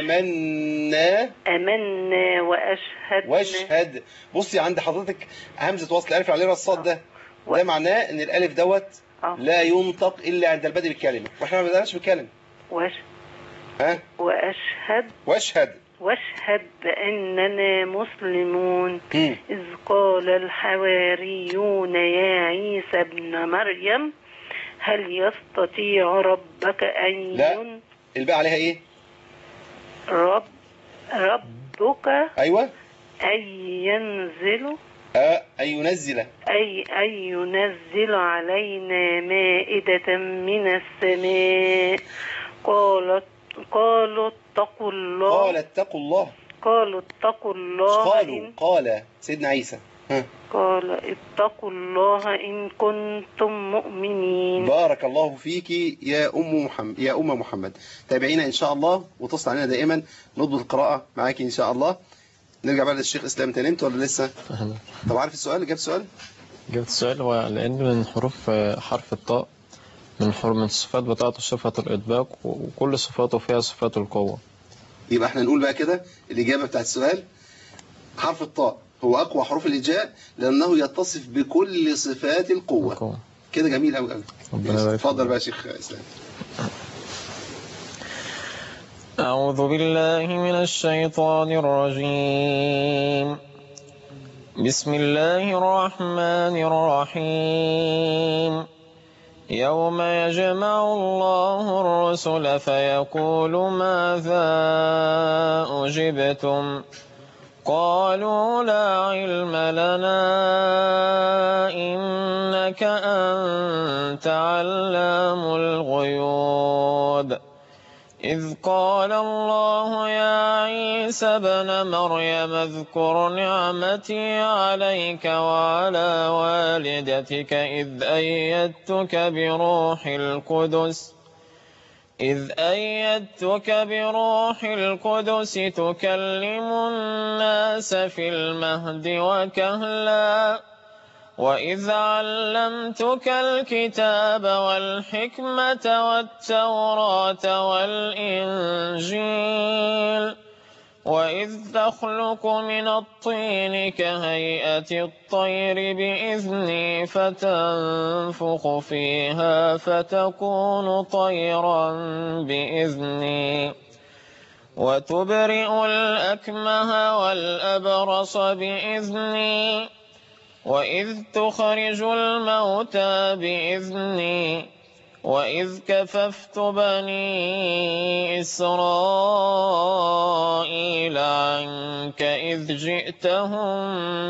آمنا وأمنا وأشهدنا واشهد بصي عند حضرتك همزة وصل الألف عليه الصاد ده ده معناه إن الألف دوت آه. لا ينطق إلا عند البدء بالكلمة وإحنا ما بدأناش بالكلمة وأش... ها وأشهد واشهد واشهد بأننا مسلمون مم. إذ قال الحواريون يا عيسى ابن مريم هل يستطيع ربك أن لا. ين... الباء عليها إيه رب ربك أيوة أن ينزل آه أي ينزل أي أن ينزل علينا مائدة من السماء قالت قالوا اتقوا الله قال اتقوا الله قالوا اتقوا الله قالوا إن قال سيدنا عيسى ها قال اتقوا الله إن كنتم مؤمنين بارك الله فيك يا أم محمد يا أم محمد تابعينا إن شاء الله وتصل علينا دائما نضبط القراءة معاكي إن شاء الله نرجع بقى للشيخ إسلام تاني أنت ولا لسه أهلا طب عارف السؤال جاب السؤال جبت السؤال هو لأن من حروف آه، حرف الطاء من حروف من الصفات بتاعته صفة الإطباق وكل صفاته فيها صفات القوة يبقى احنا نقول بقى كده الإجابة بتاعت السؤال حرف الطاء هو أقوى حروف الإجاء لأنه يتصف بكل صفات القوة القوة كده جميل أوي أوي ربنا يبارك فيك. اتفضل بقى يا شيخ إسلام أعوذ بالله من الشيطان الرجيم بسم الله الرحمن الرحيم يوم يجمع الله الرسل فيقول ماذا أجبتم قالوا لا علم لنا إنك أنت علام الغيوب إذ قال الله يا عيسى ابن مريم اذكر نعمتي عليك وعلى والدتك إذ أيدتك بروح القدس إذ أيدتك بروح القدس تكلم الناس في المهد وكهلا وإذ علمتك الكتاب والحكمة والتوراة والإنجيل وإذ تخلق من الطين كهيئة الطير بإذني فتنفخ فيها فتكون طيرا بإذني وتبرئ الأكمه والأبرص بإذني وإذ تخرج الموتى بإذني وإذ كففت بني إسرائيل عنك إذ جئتهم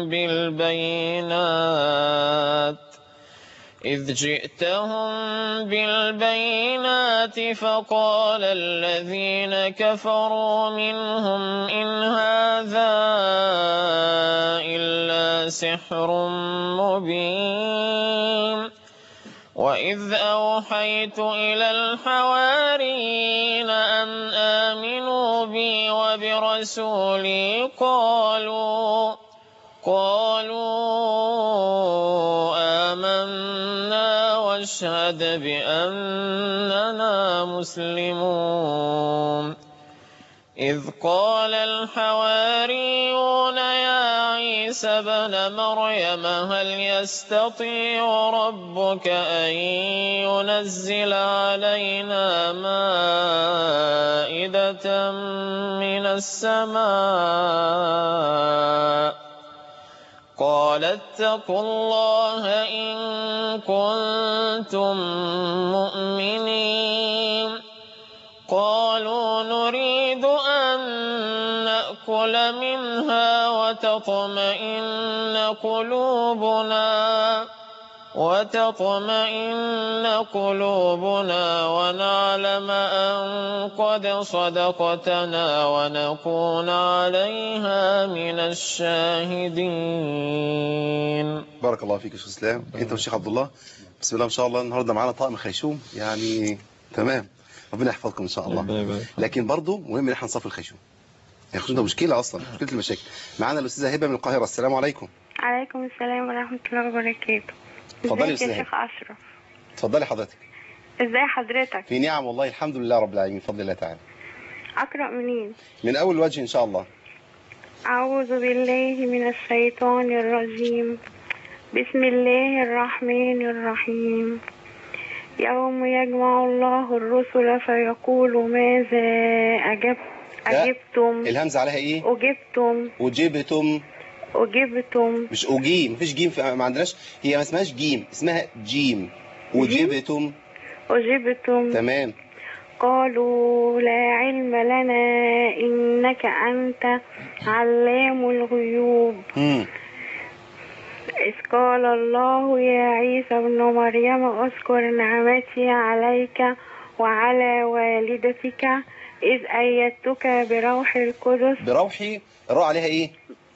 بالبينات إذ جئتهم بالبينات فقال الذين كفروا منهم إن هذا إلا سحر مبين وإذ أوحيت إلى الحواريين أن آمنوا بي وبرسولي قالوا قالوا آمنا واشهد بأننا مسلمون إذ قال الحواريون يا عيسى ابن مريم هل يستطيع ربك أن ينزل علينا مائدة من السماء قال اتقوا الله إن كنتم مؤمنين قالوا نريد أن نأكل منها وتطمئن قلوبنا وتطمئن قلوبنا ونعلم أن قد صدقتنا ونكون عليها من الشاهدين بارك الله فيك يا شيخ اسلام انت والشيخ عبد الله بسم الله ما شاء الله النهارده معانا طقم خيشوم يعني تمام ربنا يحفظكم ان شاء الله لكن برضه مهم ان احنا نصفي الخيشوم يعني الخيشوم ده مشكله اصلا مشكله المشاكل معانا الاستاذه هبه من القاهره السلام عليكم عليكم السلام ورحمة الله وبركاته اتفضلي يا ازيك يا أستاذة شيخ أشرف اتفضلي حضرتك ازاي حضرتك في نعم والله الحمد لله رب العالمين بفضل الله تعالى أقرأ منين من اول وجه ان شاء الله أعوذ بالله من الشيطان الرجيم بسم الله الرحمن الرحيم يوم يجمع الله الرسل فيقول ماذا أجبت لا. أجبتم الهمزه عليها ايه أجبتم وجبتم أجبتم مش اوجيم مفيش جيم في ما عندناش هي ما اسمهاش جيم اسمها جيم وجبتم أجبتم تمام قالوا لا علم لنا إنك أنت علام الغيوب مم. إذ قال الله يا عيسى ابن مريم اذكر نعمتي عليك وعلى والدتك إذ أيدتك بروح القدس بروحي الراء عليها ايه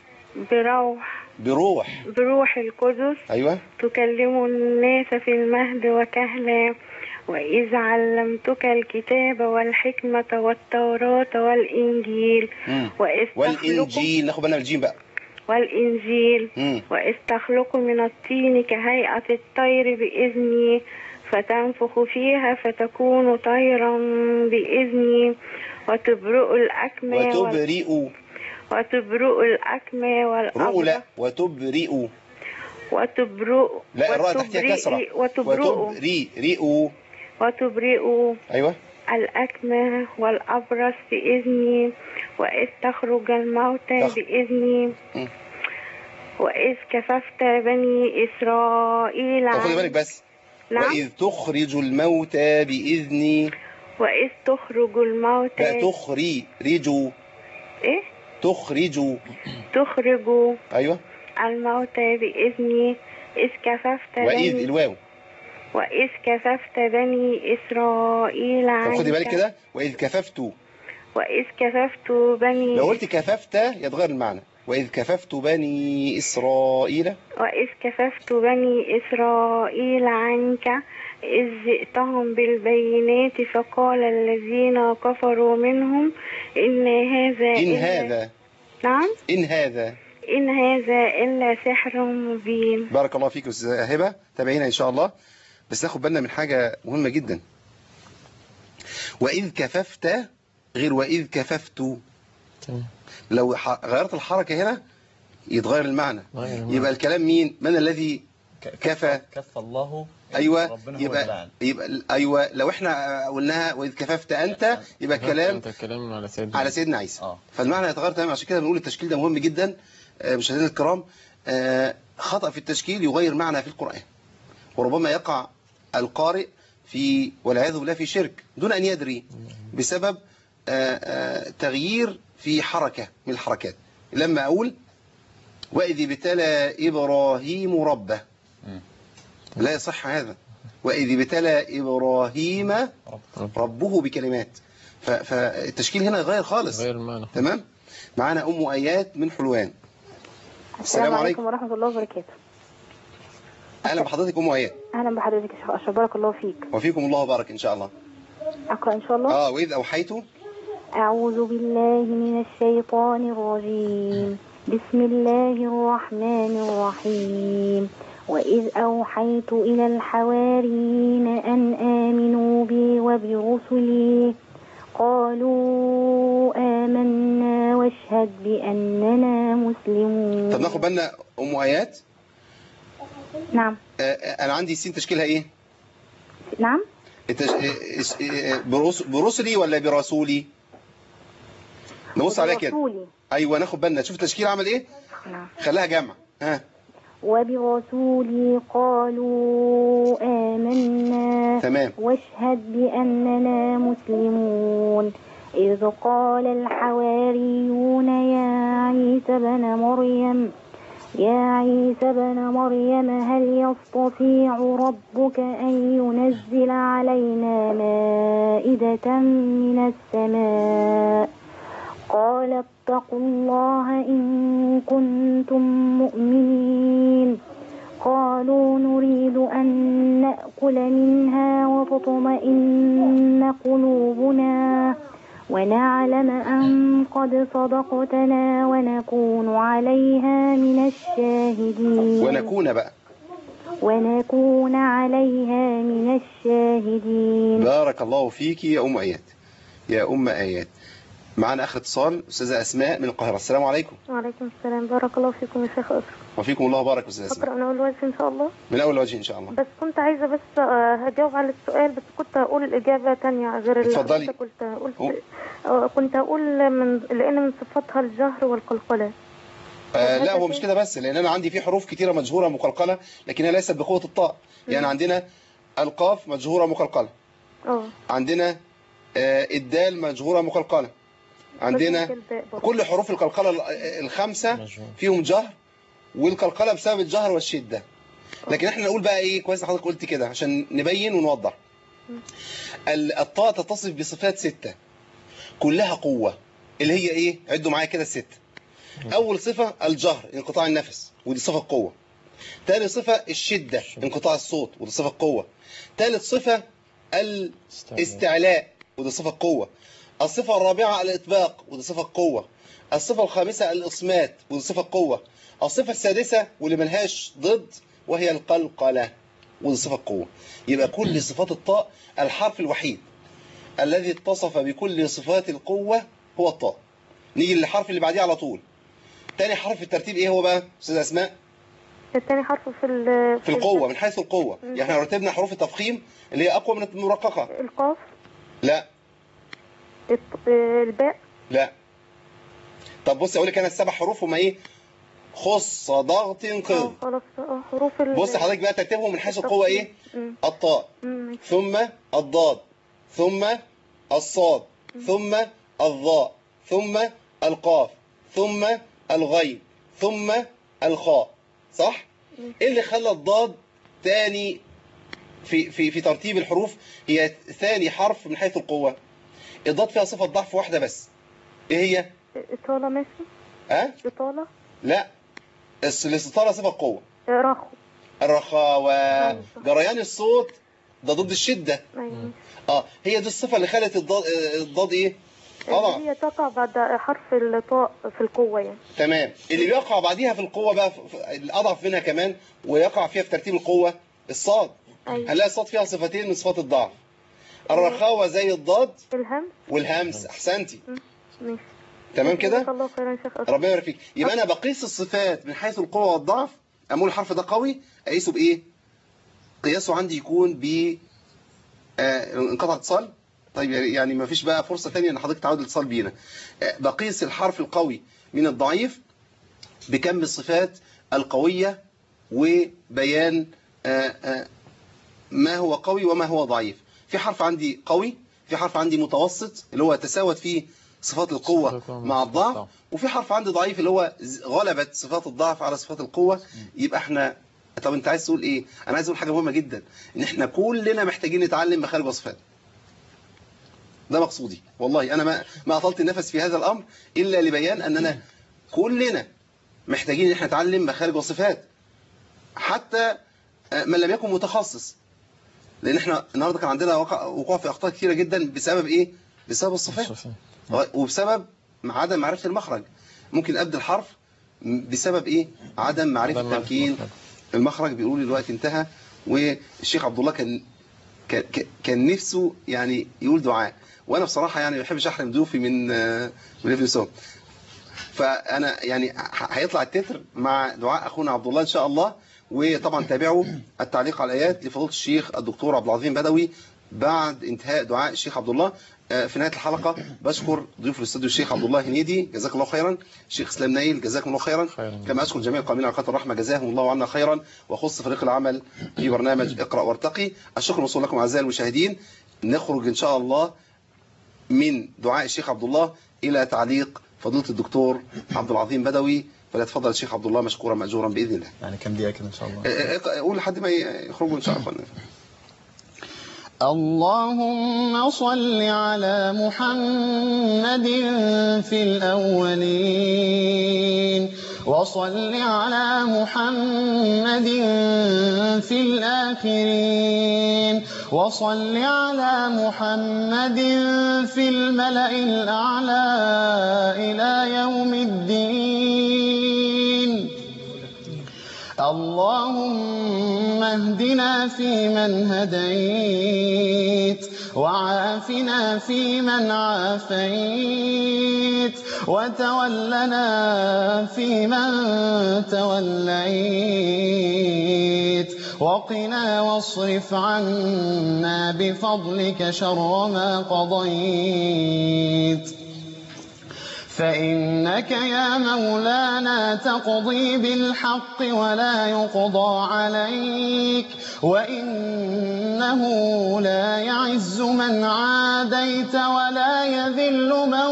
بروح بروح بروح القدس ايوه تكلم الناس في المهد وكهلا وإذ علمتك الكتاب والحكمة والتوراة والإنجيل مم. وإذ تخلق والانجيل ناخد بالنا من الجيم بقى والإنجيل مم. وإذ تخلق من الطين كهيئة الطير بإذني فتنفخ فيها فتكون طيرا بإذني وتبرئ الأكمى وال... وتبرئ وتبرئ الأكمى رؤ والأبرص لا وتبرئ وتبرئ لا الراء تحتها كسرة وتبرئ وتبرئ رئ وتبرئ ايوه الأكمى والأبرص بإذني وإذ تخرج الموتى تخ- بإذني مم. وإذ كففت بني إسرائيل طب خدي عن- بالك بس نعم وإذ تخرج الموتى بإذني وإذ تخرج لا الموتى تخري رجوا إيه تخرج تخرج أيوة الموتى بإذني إذ كففت وإذ بني الواو وإذ كففت بني إسرائيل طب عنك خدي بالك كده وإذ كففت وإذ كففت بني لو قلت كففت يتغير المعنى وإذ كففت بني إسرائيل وإذ كففت بني إسرائيل عنك إذ جئتهم بالبينات فقال الذين كفروا منهم إن هذا إن إلا- هذا نعم إن هذا إن هذا إلا سحر مبين بارك الله فيك يا أستاذة هبة تابعينا إن شاء الله بس ناخد بالنا من حاجة مهمة جدا وإذ كففت غير وإذ كففت لو ح- غيرت الحركة هنا يتغير المعنى غير المعنى. يبقى الكلام مين من الذي كفى كف الله ايوه ربنا هو يبقى اللعن. يبقى ايوه لو احنا قلناها واذ كففت انت يبقى الكلام انت الكلام على سيدنا على سيدنا عيسى اه فالمعنى يتغير تماما عشان كده بنقول التشكيل ده مهم جدا آه، مشاهدينا الكرام آه، خطأ في التشكيل يغير معنى في القرآن وربما يقع القارئ في والعياذ بالله في شرك دون أن يدري بسبب آه، آه، تغيير في حركة من الحركات لما أقول وإذ ابتلى إبراهيم ربه لا يصح هذا وإذ ابتلى إبراهيم ربه بكلمات ف- فالتشكيل هنا يغير خالص غير المعنى تمام معانا أم آيات من حلوان السلام عليكم ورحمة الله وبركاته أهلا بحضرتك أم آيات أهلا بحضرتك يا شيخ أشرف بارك الله فيك وفيكم الله وبارك إن شاء الله أقرأ إن شاء الله آه وإذ أوحيت أعوذ بالله من الشيطان الرجيم بسم الله الرحمن الرحيم وإذ أوحيت إلى الحواريين أن آمنوا بي وبرسلي قالوا آمنا واشهد بأننا مسلمون طب ناخد بالنا أم آيات نعم آه، آه، أنا عندي سين تشكيلها إيه نعم التش... آه، اس- آه، برس... برسلي ولا برسولي نبص عليها كده وبرسولي. أيوة ناخد بالنا شوف التشكيل عمل إيه نعم خلاها جمع ها وبرسولي قالوا آمنا تمام واشهد بأننا مسلمون إذ قال الحواريون يا عيسى بن مريم يا عيسى بن مريم هل يستطيع ربك أن ينزل علينا مائدة من السماء قال اتقوا الله إن كنتم مؤمنين قالوا نريد أن نأكل منها وتطمئن قلوبنا ونعلم أن قد صدقتنا ونكون عليها من الشاهدين ونكون بقى ونكون عليها من الشاهدين بارك الله فيك يا أم آيات يا أم آيات معنا آخر اتصال أستاذة أسماء من القاهرة السلام عليكم وعليكم السلام بارك الله فيكم يا شيخ أسر وفيكم الله وبارك أستاذة أسماء أقرأ من أول وجه إن شاء الله من أول وجه إن شاء الله بس كنت عايزة بس آه، هجاوب على السؤال بس كنت هقول الإجابة تانية غير اللي اتفضلي. حضرتك قلت قلت آه، كنت هقول من لأن من صفاتها الجهر والقلقلة آه لا هو مش كده بس لان انا عندي في حروف كتيره مجهوره مقلقله لكنها ليست بقوه الطاء يعني عندنا القاف مجهوره مقلقله اه عندنا آه الدال مجهوره مقلقله عندنا بس الباء برضه. كل حروف القلقله ال- الخمسه فيهم جهر والقلقله بسبب الجهر والشده لكن احنا نقول بقى ايه كويس إن حضرتك قلت كده عشان نبين ونوضح ال- الطاء تتصف بصفات ستة كلها قوة اللي هي ايه عدوا معايا كده الست اول صفة الجهر انقطاع النفس ودي صفة قوة تاني صفة الشدة انقطاع الصوت ودي صفة قوة تالت صفة الاستعلاء ودي صفة قوة الصفة الرابعة الإطباق ودي صفة قوة الصفة الخامسة الإصمات ودي صفة قوة الصفة السادسة واللي ملهاش ضد وهي القلقلة ودي صفة قوة يبقى كل صفات الطاء الحرف الوحيد الذي اتصف بكل صفات القوة هو الطاء نيجي للحرف اللي بعديه على طول تاني حرف في الترتيب ايه هو بقى استاذ اسماء التاني حرف في ال- في القوة من حيث القوة يعني احنا رتبنا حروف التفخيم اللي هي اقوى من المرققة القاف لا الط- آه، الباء لا طب بص اقول لك انا السبع حروف هما ايه خص ضغط قض خلاص اه حروف ال بص حضرتك بقى ترتيبهم من حيث القوة ايه مم. الطاء مم. ثم الضاد ثم الصاد ثم الظاء ثم القاف ثم الغين ثم الخاء صح ايه اللي خلى الضاد تاني في في في ترتيب الحروف هي ثاني حرف من حيث القوة الضاد فيها صفة ضعف واحدة بس ايه هي إطالة ماشي ها إطالة لا الس- الاستطالة صفة قوة آه، رخو الرخاوة جريان الصوت ده ضد الشدة أيوة. اه هي دي الصفة اللي خلت الضاد الضاد ايه طبعا هي تقع بعد حرف الطاء في القوة يعني تمام اللي بيقع بعديها في القوة بقى في- في- الأضعف منها كمان ويقع فيها في ترتيب القوة الصاد أيوة. هنلاقي الصاد فيها صفتين من صفات الضعف الرخاوة زي الضاد الهمس والهمس أحسنتي ماشي تمام كده جزاك الله خيرا يا شيخ أسرى. ربنا يبارك فيك يبقى انا بقيس الصفات من حيث القوه والضعف اقول الحرف ده قوي اقيسه بايه قياسه عندي يكون ب آه، انقطع اتصال طيب يعني ما فيش بقى فرصه ثانيه ان حضرتك تعود الاتصال بينا آه، بقيس الحرف القوي من الضعيف بكم الصفات القويه وبيان آه، آه، ما هو قوي وما هو ضعيف في حرف عندي قوي في حرف عندي متوسط اللي هو تساوت فيه صفات القوة مع الضعف وفي حرف عندي ضعيف اللي هو ز- غلبت صفات الضعف على صفات القوة يبقى احنا طب انت عايز تقول ايه انا عايز اقول حاجة مهمة جدا ان احنا كلنا محتاجين نتعلم مخارج وصفات ده مقصودي والله انا ما ما اطلت النفس في هذا الامر الا لبيان اننا كلنا محتاجين ان احنا نتعلم مخارج وصفات حتى آه، من لم يكن متخصص لان احنا النهارده كان عندنا وقع وقوع في اخطاء كثيره جدا بسبب ايه بسبب الصفات وبسبب عدم معرفه المخرج ممكن ابدل الحرف بسبب ايه عدم معرفه عدم معرفة تمكين المخرج بيقولوا لي الوقت انتهى والشيخ عبد الله كان كان- كان- كان نفسه يعني يقول دعاء وانا بصراحه يعني ما بحبش احرم ضيوفي من آه، من ابن سوم فانا يعني ه- هيطلع التتر مع دعاء اخونا عبد الله ان شاء الله وطبعا تابعوا التعليق على الايات لفضيله الشيخ الدكتور عبد العظيم بدوي بعد انتهاء دعاء الشيخ عبد الله آه، في نهايه الحلقه بشكر ضيوف الاستوديو الشيخ عبد الله هنيدي جزاك الله خيرا الشيخ اسلام نايل جزاكم الله خيرا كما اشكر جميع القائمين على قناه الرحمه جزاهم الله عنا خيرا واخص فريق العمل في برنامج اقرا وارتقي الشكر موصول لكم اعزائي المشاهدين نخرج ان شاء الله من دعاء الشيخ عبد الله إلى تعليق فضيلة الدكتور عبد العظيم بدوي فليتفضل الشيخ عبد الله مشكورا مأجورا بإذن الله يعني كم دقيقة كده إن شاء الله اه، اه، قول لحد ما يخرجوا إن شاء الله اللهم صل على محمد في الأولين وصل على محمد في الآخرين وصل على محمد في الملأ الأعلى إلى يوم الدين اللهم اهدنا فيمن هديت وعافنا فيمن عافيت وتولنا فيمن توليت وقنا واصرف عنا بفضلك شر ما قضيت فإنك يا مولانا تقضي بالحق ولا يقضى عليك وإنه لا يعز من عاديت ولا يذل من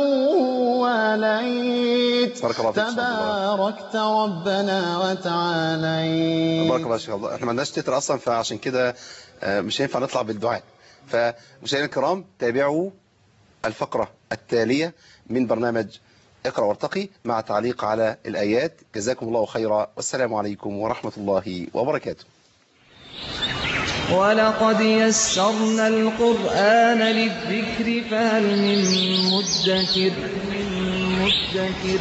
واليت بارك الله فيك إن شاء الله. تباركت ربنا وتعاليت بارك الله يا شيخ عبد الله احنا ما عندناش تتر أصلا فعشان كده اه، مش هينفع نطلع بالدعاء فمشاهدينا الكرام تابعوا الفقرة التالية من برنامج اقرأ وارتقي مع تعليق على الآيات جزاكم الله خيرا والسلام عليكم ورحمة الله وبركاته ولقد يسرنا القرآن للذكر فهل من مدكر من مدكر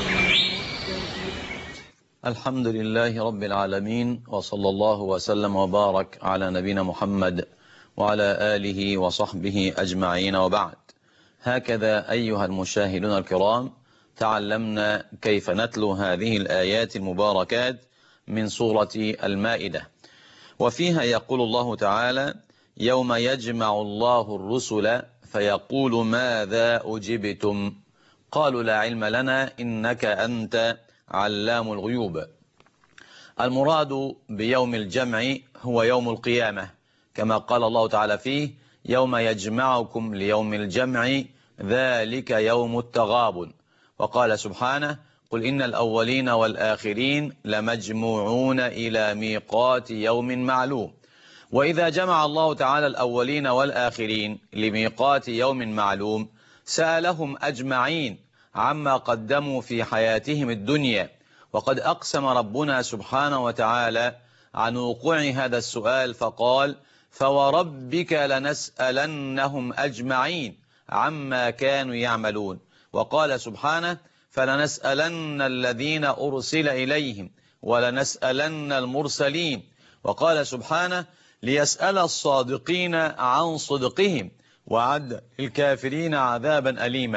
الحمد لله رب العالمين وصلى الله وسلم وبارك على نبينا محمد وعلى آله وصحبه أجمعين وبعد هكذا أيها المشاهدون الكرام تعلمنا كيف نتلو هذه الآيات المباركات من سورة المائدة وفيها يقول الله تعالى يوم يجمع الله الرسل فيقول ماذا أجبتم قالوا لا علم لنا إنك أنت علام الغيوب المراد بيوم الجمع هو يوم القيامة كما قال الله تعالى فيه يوم يجمعكم ليوم الجمع ذلك يوم التغابن وقال سبحانه قل إن الأولين والآخرين لمجموعون إلى ميقات يوم معلوم وإذا جمع الله تعالى الأولين والآخرين لميقات يوم معلوم سألهم أجمعين عما قدموا في حياتهم الدنيا وقد أقسم ربنا سبحانه وتعالى عن وقوع هذا السؤال فقال فوربك لنسألنهم أجمعين عما كانوا يعملون وقال سبحانه فلنسألن الذين أرسل إليهم ولنسألن المرسلين وقال سبحانه ليسأل الصادقين عن صدقهم وعد الكافرين عذابا أليما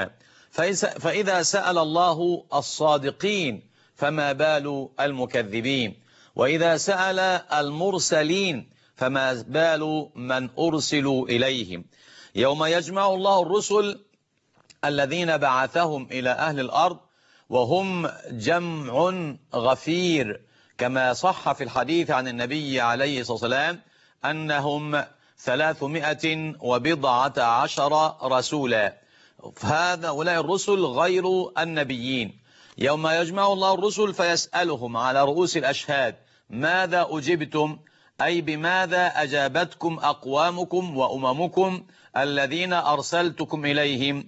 فإذا- فإذا سأل الله الصادقين فما بال المكذبين وإذا سأل المرسلين فما بال من أرسلوا إليهم يوم يجمع الله الرسل الذين بعثهم إلى أهل الأرض وهم جمع غفير كما صح في الحديث عن النبي عليه الصلاة والسلام أنهم ثلاثمائة وبضعة عشر رسولا هذا أولئك الرسل غير النبيين يوم يجمع الله الرسل فيسألهم على رؤوس الأشهاد ماذا أجبتم أي بماذا أجابتكم أقوامكم وأممكم الذين أرسلتكم إليهم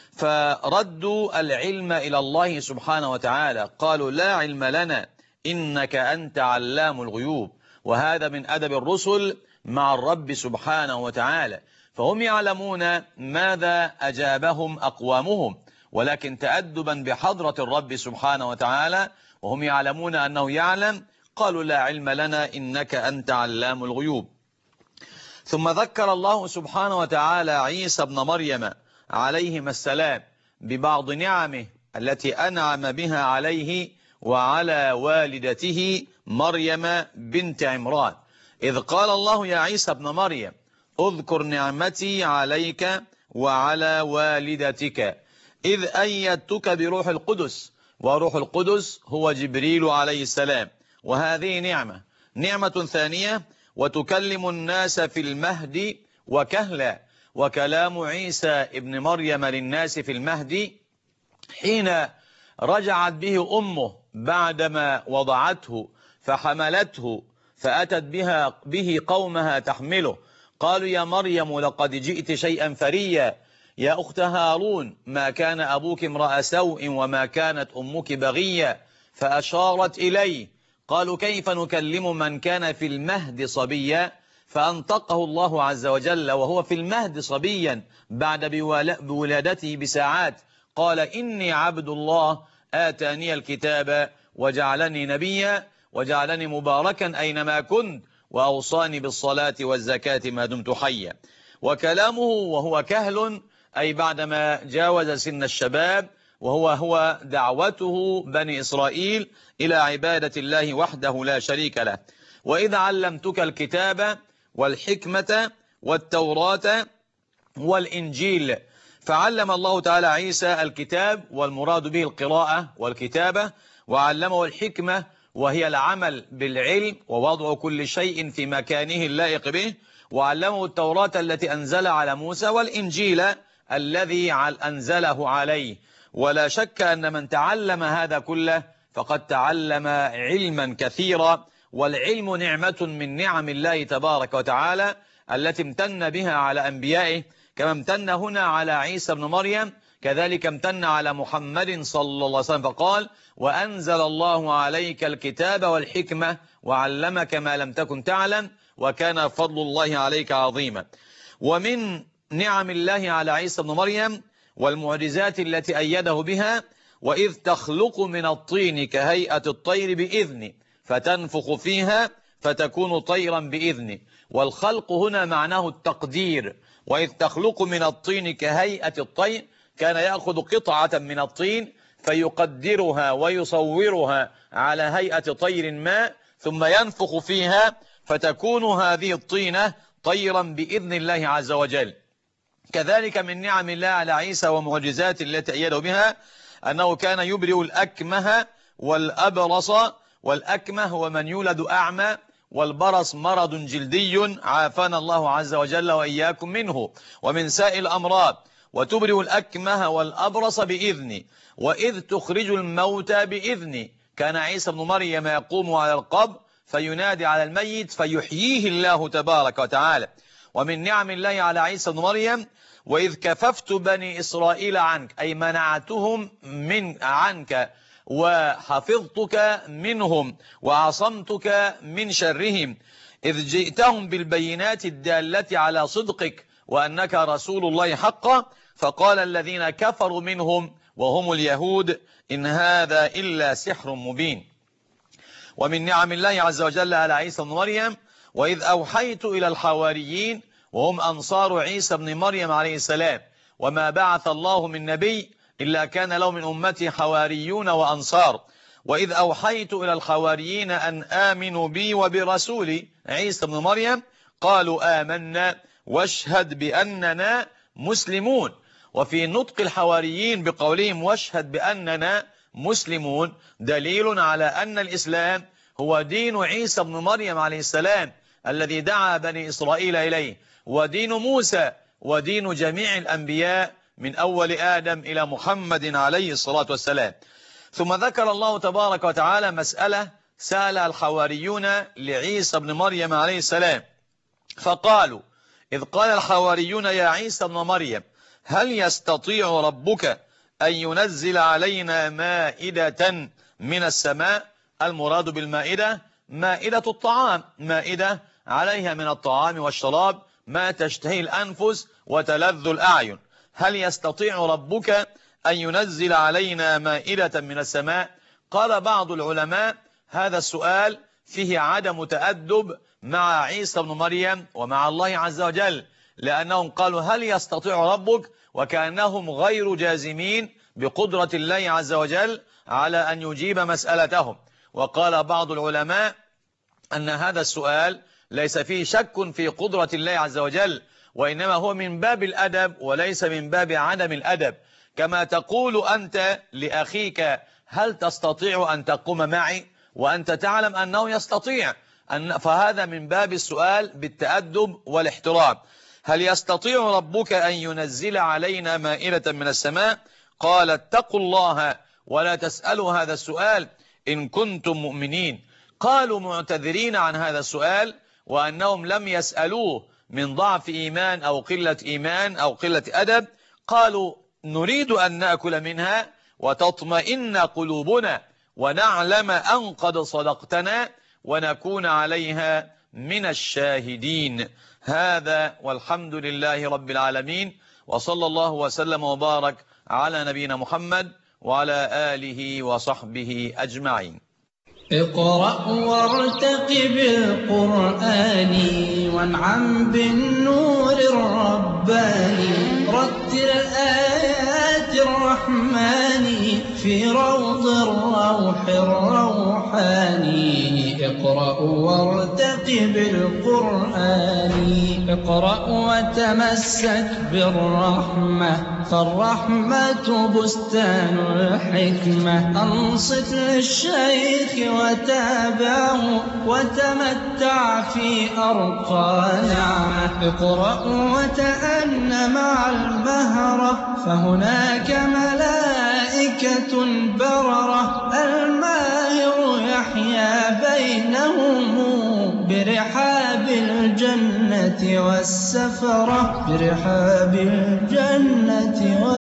فردوا العلم إلى الله سبحانه وتعالى قالوا لا علم لنا إنك أنت علام الغيوب وهذا من أدب الرسل مع الرب سبحانه وتعالى فهم يعلمون ماذا أجابهم أقوامهم ولكن تأدبا بحضرة الرب سبحانه وتعالى وهم يعلمون أنه يعلم قالوا لا علم لنا إنك أنت علام الغيوب ثم ذكر الله سبحانه وتعالى عيسى ابن مريم عليهما السلام ببعض نعمه التي أنعم بها عليه وعلى والدته مريم بنت عمران إذ قال الله يا عيسى ابن مريم اذكر نعمتي عليك وعلى والدتك إذ أيدتك بروح القدس وروح القدس هو جبريل عليه السلام وهذه نعمة نعمة ثانية وتكلم الناس في المهد وكهلا وكلام عيسى ابن مريم للناس في المهد حين رجعت به أمه بعدما وضعته فحملته فأتت بها به قومها تحمله قالوا يا مريم لقد جئت شيئا فريا يا أخت هارون ما كان أبوك امرأ سوء وما كانت أمك بغيا فأشارت إليه قالوا كيف نكلم من كان في المهد صبيا فأنطقه الله عز وجل وهو في المهد صبيا بعد بولادته بساعات قال إني عبد الله آتاني الكتاب وجعلني نبيا وجعلني مباركا أينما كنت وأوصاني بالصلاة والزكاة ما دمت حيا وكلامه وهو كهل أي بعدما جاوز سن الشباب وهو هو دعوته بني إسرائيل إلى عبادة الله وحده لا شريك له وإذا علمتك الكتاب والحكمة والتوراة والإنجيل فعلم الله تعالى عيسى الكتاب والمراد به القراءة والكتابة وعلمه الحكمة وهي العمل بالعلم ووضع كل شيء في مكانه اللائق به وعلمه التوراة التي أنزل على موسى والإنجيل الذي أنزله عليه ولا شك أن من تعلم هذا كله فقد تعلم علما كثيرا والعلم نعمة من نعم الله تبارك وتعالى التي امتن بها على أنبيائه كما امتن هنا على عيسى بن مريم كذلك امتن على محمد صلى الله عليه وسلم فقال وأنزل الله عليك الكتاب والحكمة وعلمك ما لم تكن تعلم وكان فضل الله عليك عظيما ومن نعم الله على عيسى بن مريم والمعجزات التي أيده بها وإذ تخلق من الطين كهيئة الطير بإذني فتنفخ فيها فتكون طيرا بإذني والخلق هنا معناه التقدير وإذ تخلق من الطين كهيئة الطير كان يأخذ قطعة من الطين فيقدرها ويصورها على هيئة طير ما ثم ينفخ فيها فتكون هذه الطينة طيرا بإذن الله عز وجل كذلك من نعم الله على عيسى ومعجزات التي أيده بها أنه كان يبرئ الأكمه والأبرص والأكمه هو من يولد أعمى والبرص مرض جلدي عافانا الله عز وجل وإياكم منه ومن سائر الأمراض وتبرئ الأكمه والأبرص بإذني وإذ تخرج الموتى بإذني كان عيسى بن مريم يقوم على القبر فينادي على الميت فيحييه الله تبارك وتعالى ومن نعم الله على عيسى بن مريم وإذ كففت بني إسرائيل عنك أي منعتهم من عنك وحفظتك منهم وعصمتك من شرهم إذ جئتهم بالبينات الدالة على صدقك وأنك رسول الله حقا فقال الذين كفروا منهم وهم اليهود إن هذا إلا سحر مبين ومن نعم الله عز وجل على عيسى بن مريم وإذ أوحيت إلى الحواريين وهم أنصار عيسى بن مريم عليه السلام وما بعث الله من نبي إلا كان له من أمتي حواريون وأنصار وإذ أوحيت إلى الحواريين أن آمنوا بي وبرسولي عيسى بن مريم قالوا آمنا واشهد بأننا مسلمون وفي نطق الحواريين بقولهم واشهد بأننا مسلمون دليل على أن الإسلام هو دين عيسى بن مريم عليه السلام الذي دعا بني إسرائيل إليه ودين موسى ودين جميع الأنبياء من أول آدم إلى محمد عليه الصلاة والسلام ثم ذكر الله تبارك وتعالى مسألة سأل الحواريون لعيسى بن مريم عليه السلام فقالوا إذ قال الحواريون يا عيسى بن مريم هل يستطيع ربك أن ينزل علينا مائدة من السماء المراد بالمائدة مائدة الطعام مائدة عليها من الطعام والشراب ما تشتهي الأنفس وتلذ الأعين هل يستطيع ربك أن ينزل علينا مائدة من السماء قال بعض العلماء هذا السؤال فيه عدم تأدب مع عيسى بن مريم ومع الله عز وجل لأنهم قالوا هل يستطيع ربك وكأنهم غير جازمين بقدرة الله عز وجل على أن يجيب مسألتهم وقال بعض العلماء أن هذا السؤال ليس فيه شك في قدرة الله عز وجل وإنما هو من باب الأدب وليس من باب عدم الأدب كما تقول أنت لأخيك هل تستطيع أن تقوم معي وأنت تعلم أنه يستطيع أن فهذا من باب السؤال بالتأدب والاحترام هل يستطيع ربك أن ينزل علينا مائلة من السماء قال اتقوا الله ولا تسألوا هذا السؤال إن كنتم مؤمنين قالوا معتذرين عن هذا السؤال وأنهم لم يسألوه من ضعف إيمان أو قلة إيمان أو قلة أدب قالوا نريد أن نأكل منها وتطمئن قلوبنا ونعلم أن قد صدقتنا ونكون عليها من الشاهدين هذا والحمد لله رب العالمين وصلى الله وسلم وبارك على نبينا محمد وعلى آله وصحبه أجمعين اقرأ وارتقب القرآن وانعم بالنور الرباني رتل آيات الرحمن في روض الروح الروحاني اقرأ وارتقب القرآن اقرأ وتمسك بالرحمة فالرحمة بستان الحكمة أنصت للشيخ وتابعه وتمتع في أرقى نعمة اقرأ وتأن مع المهرة فهناك ملائكة بررة الماهر يحيا بينهم برحاب الجنة والسفرة برحاب الجنة والسفرة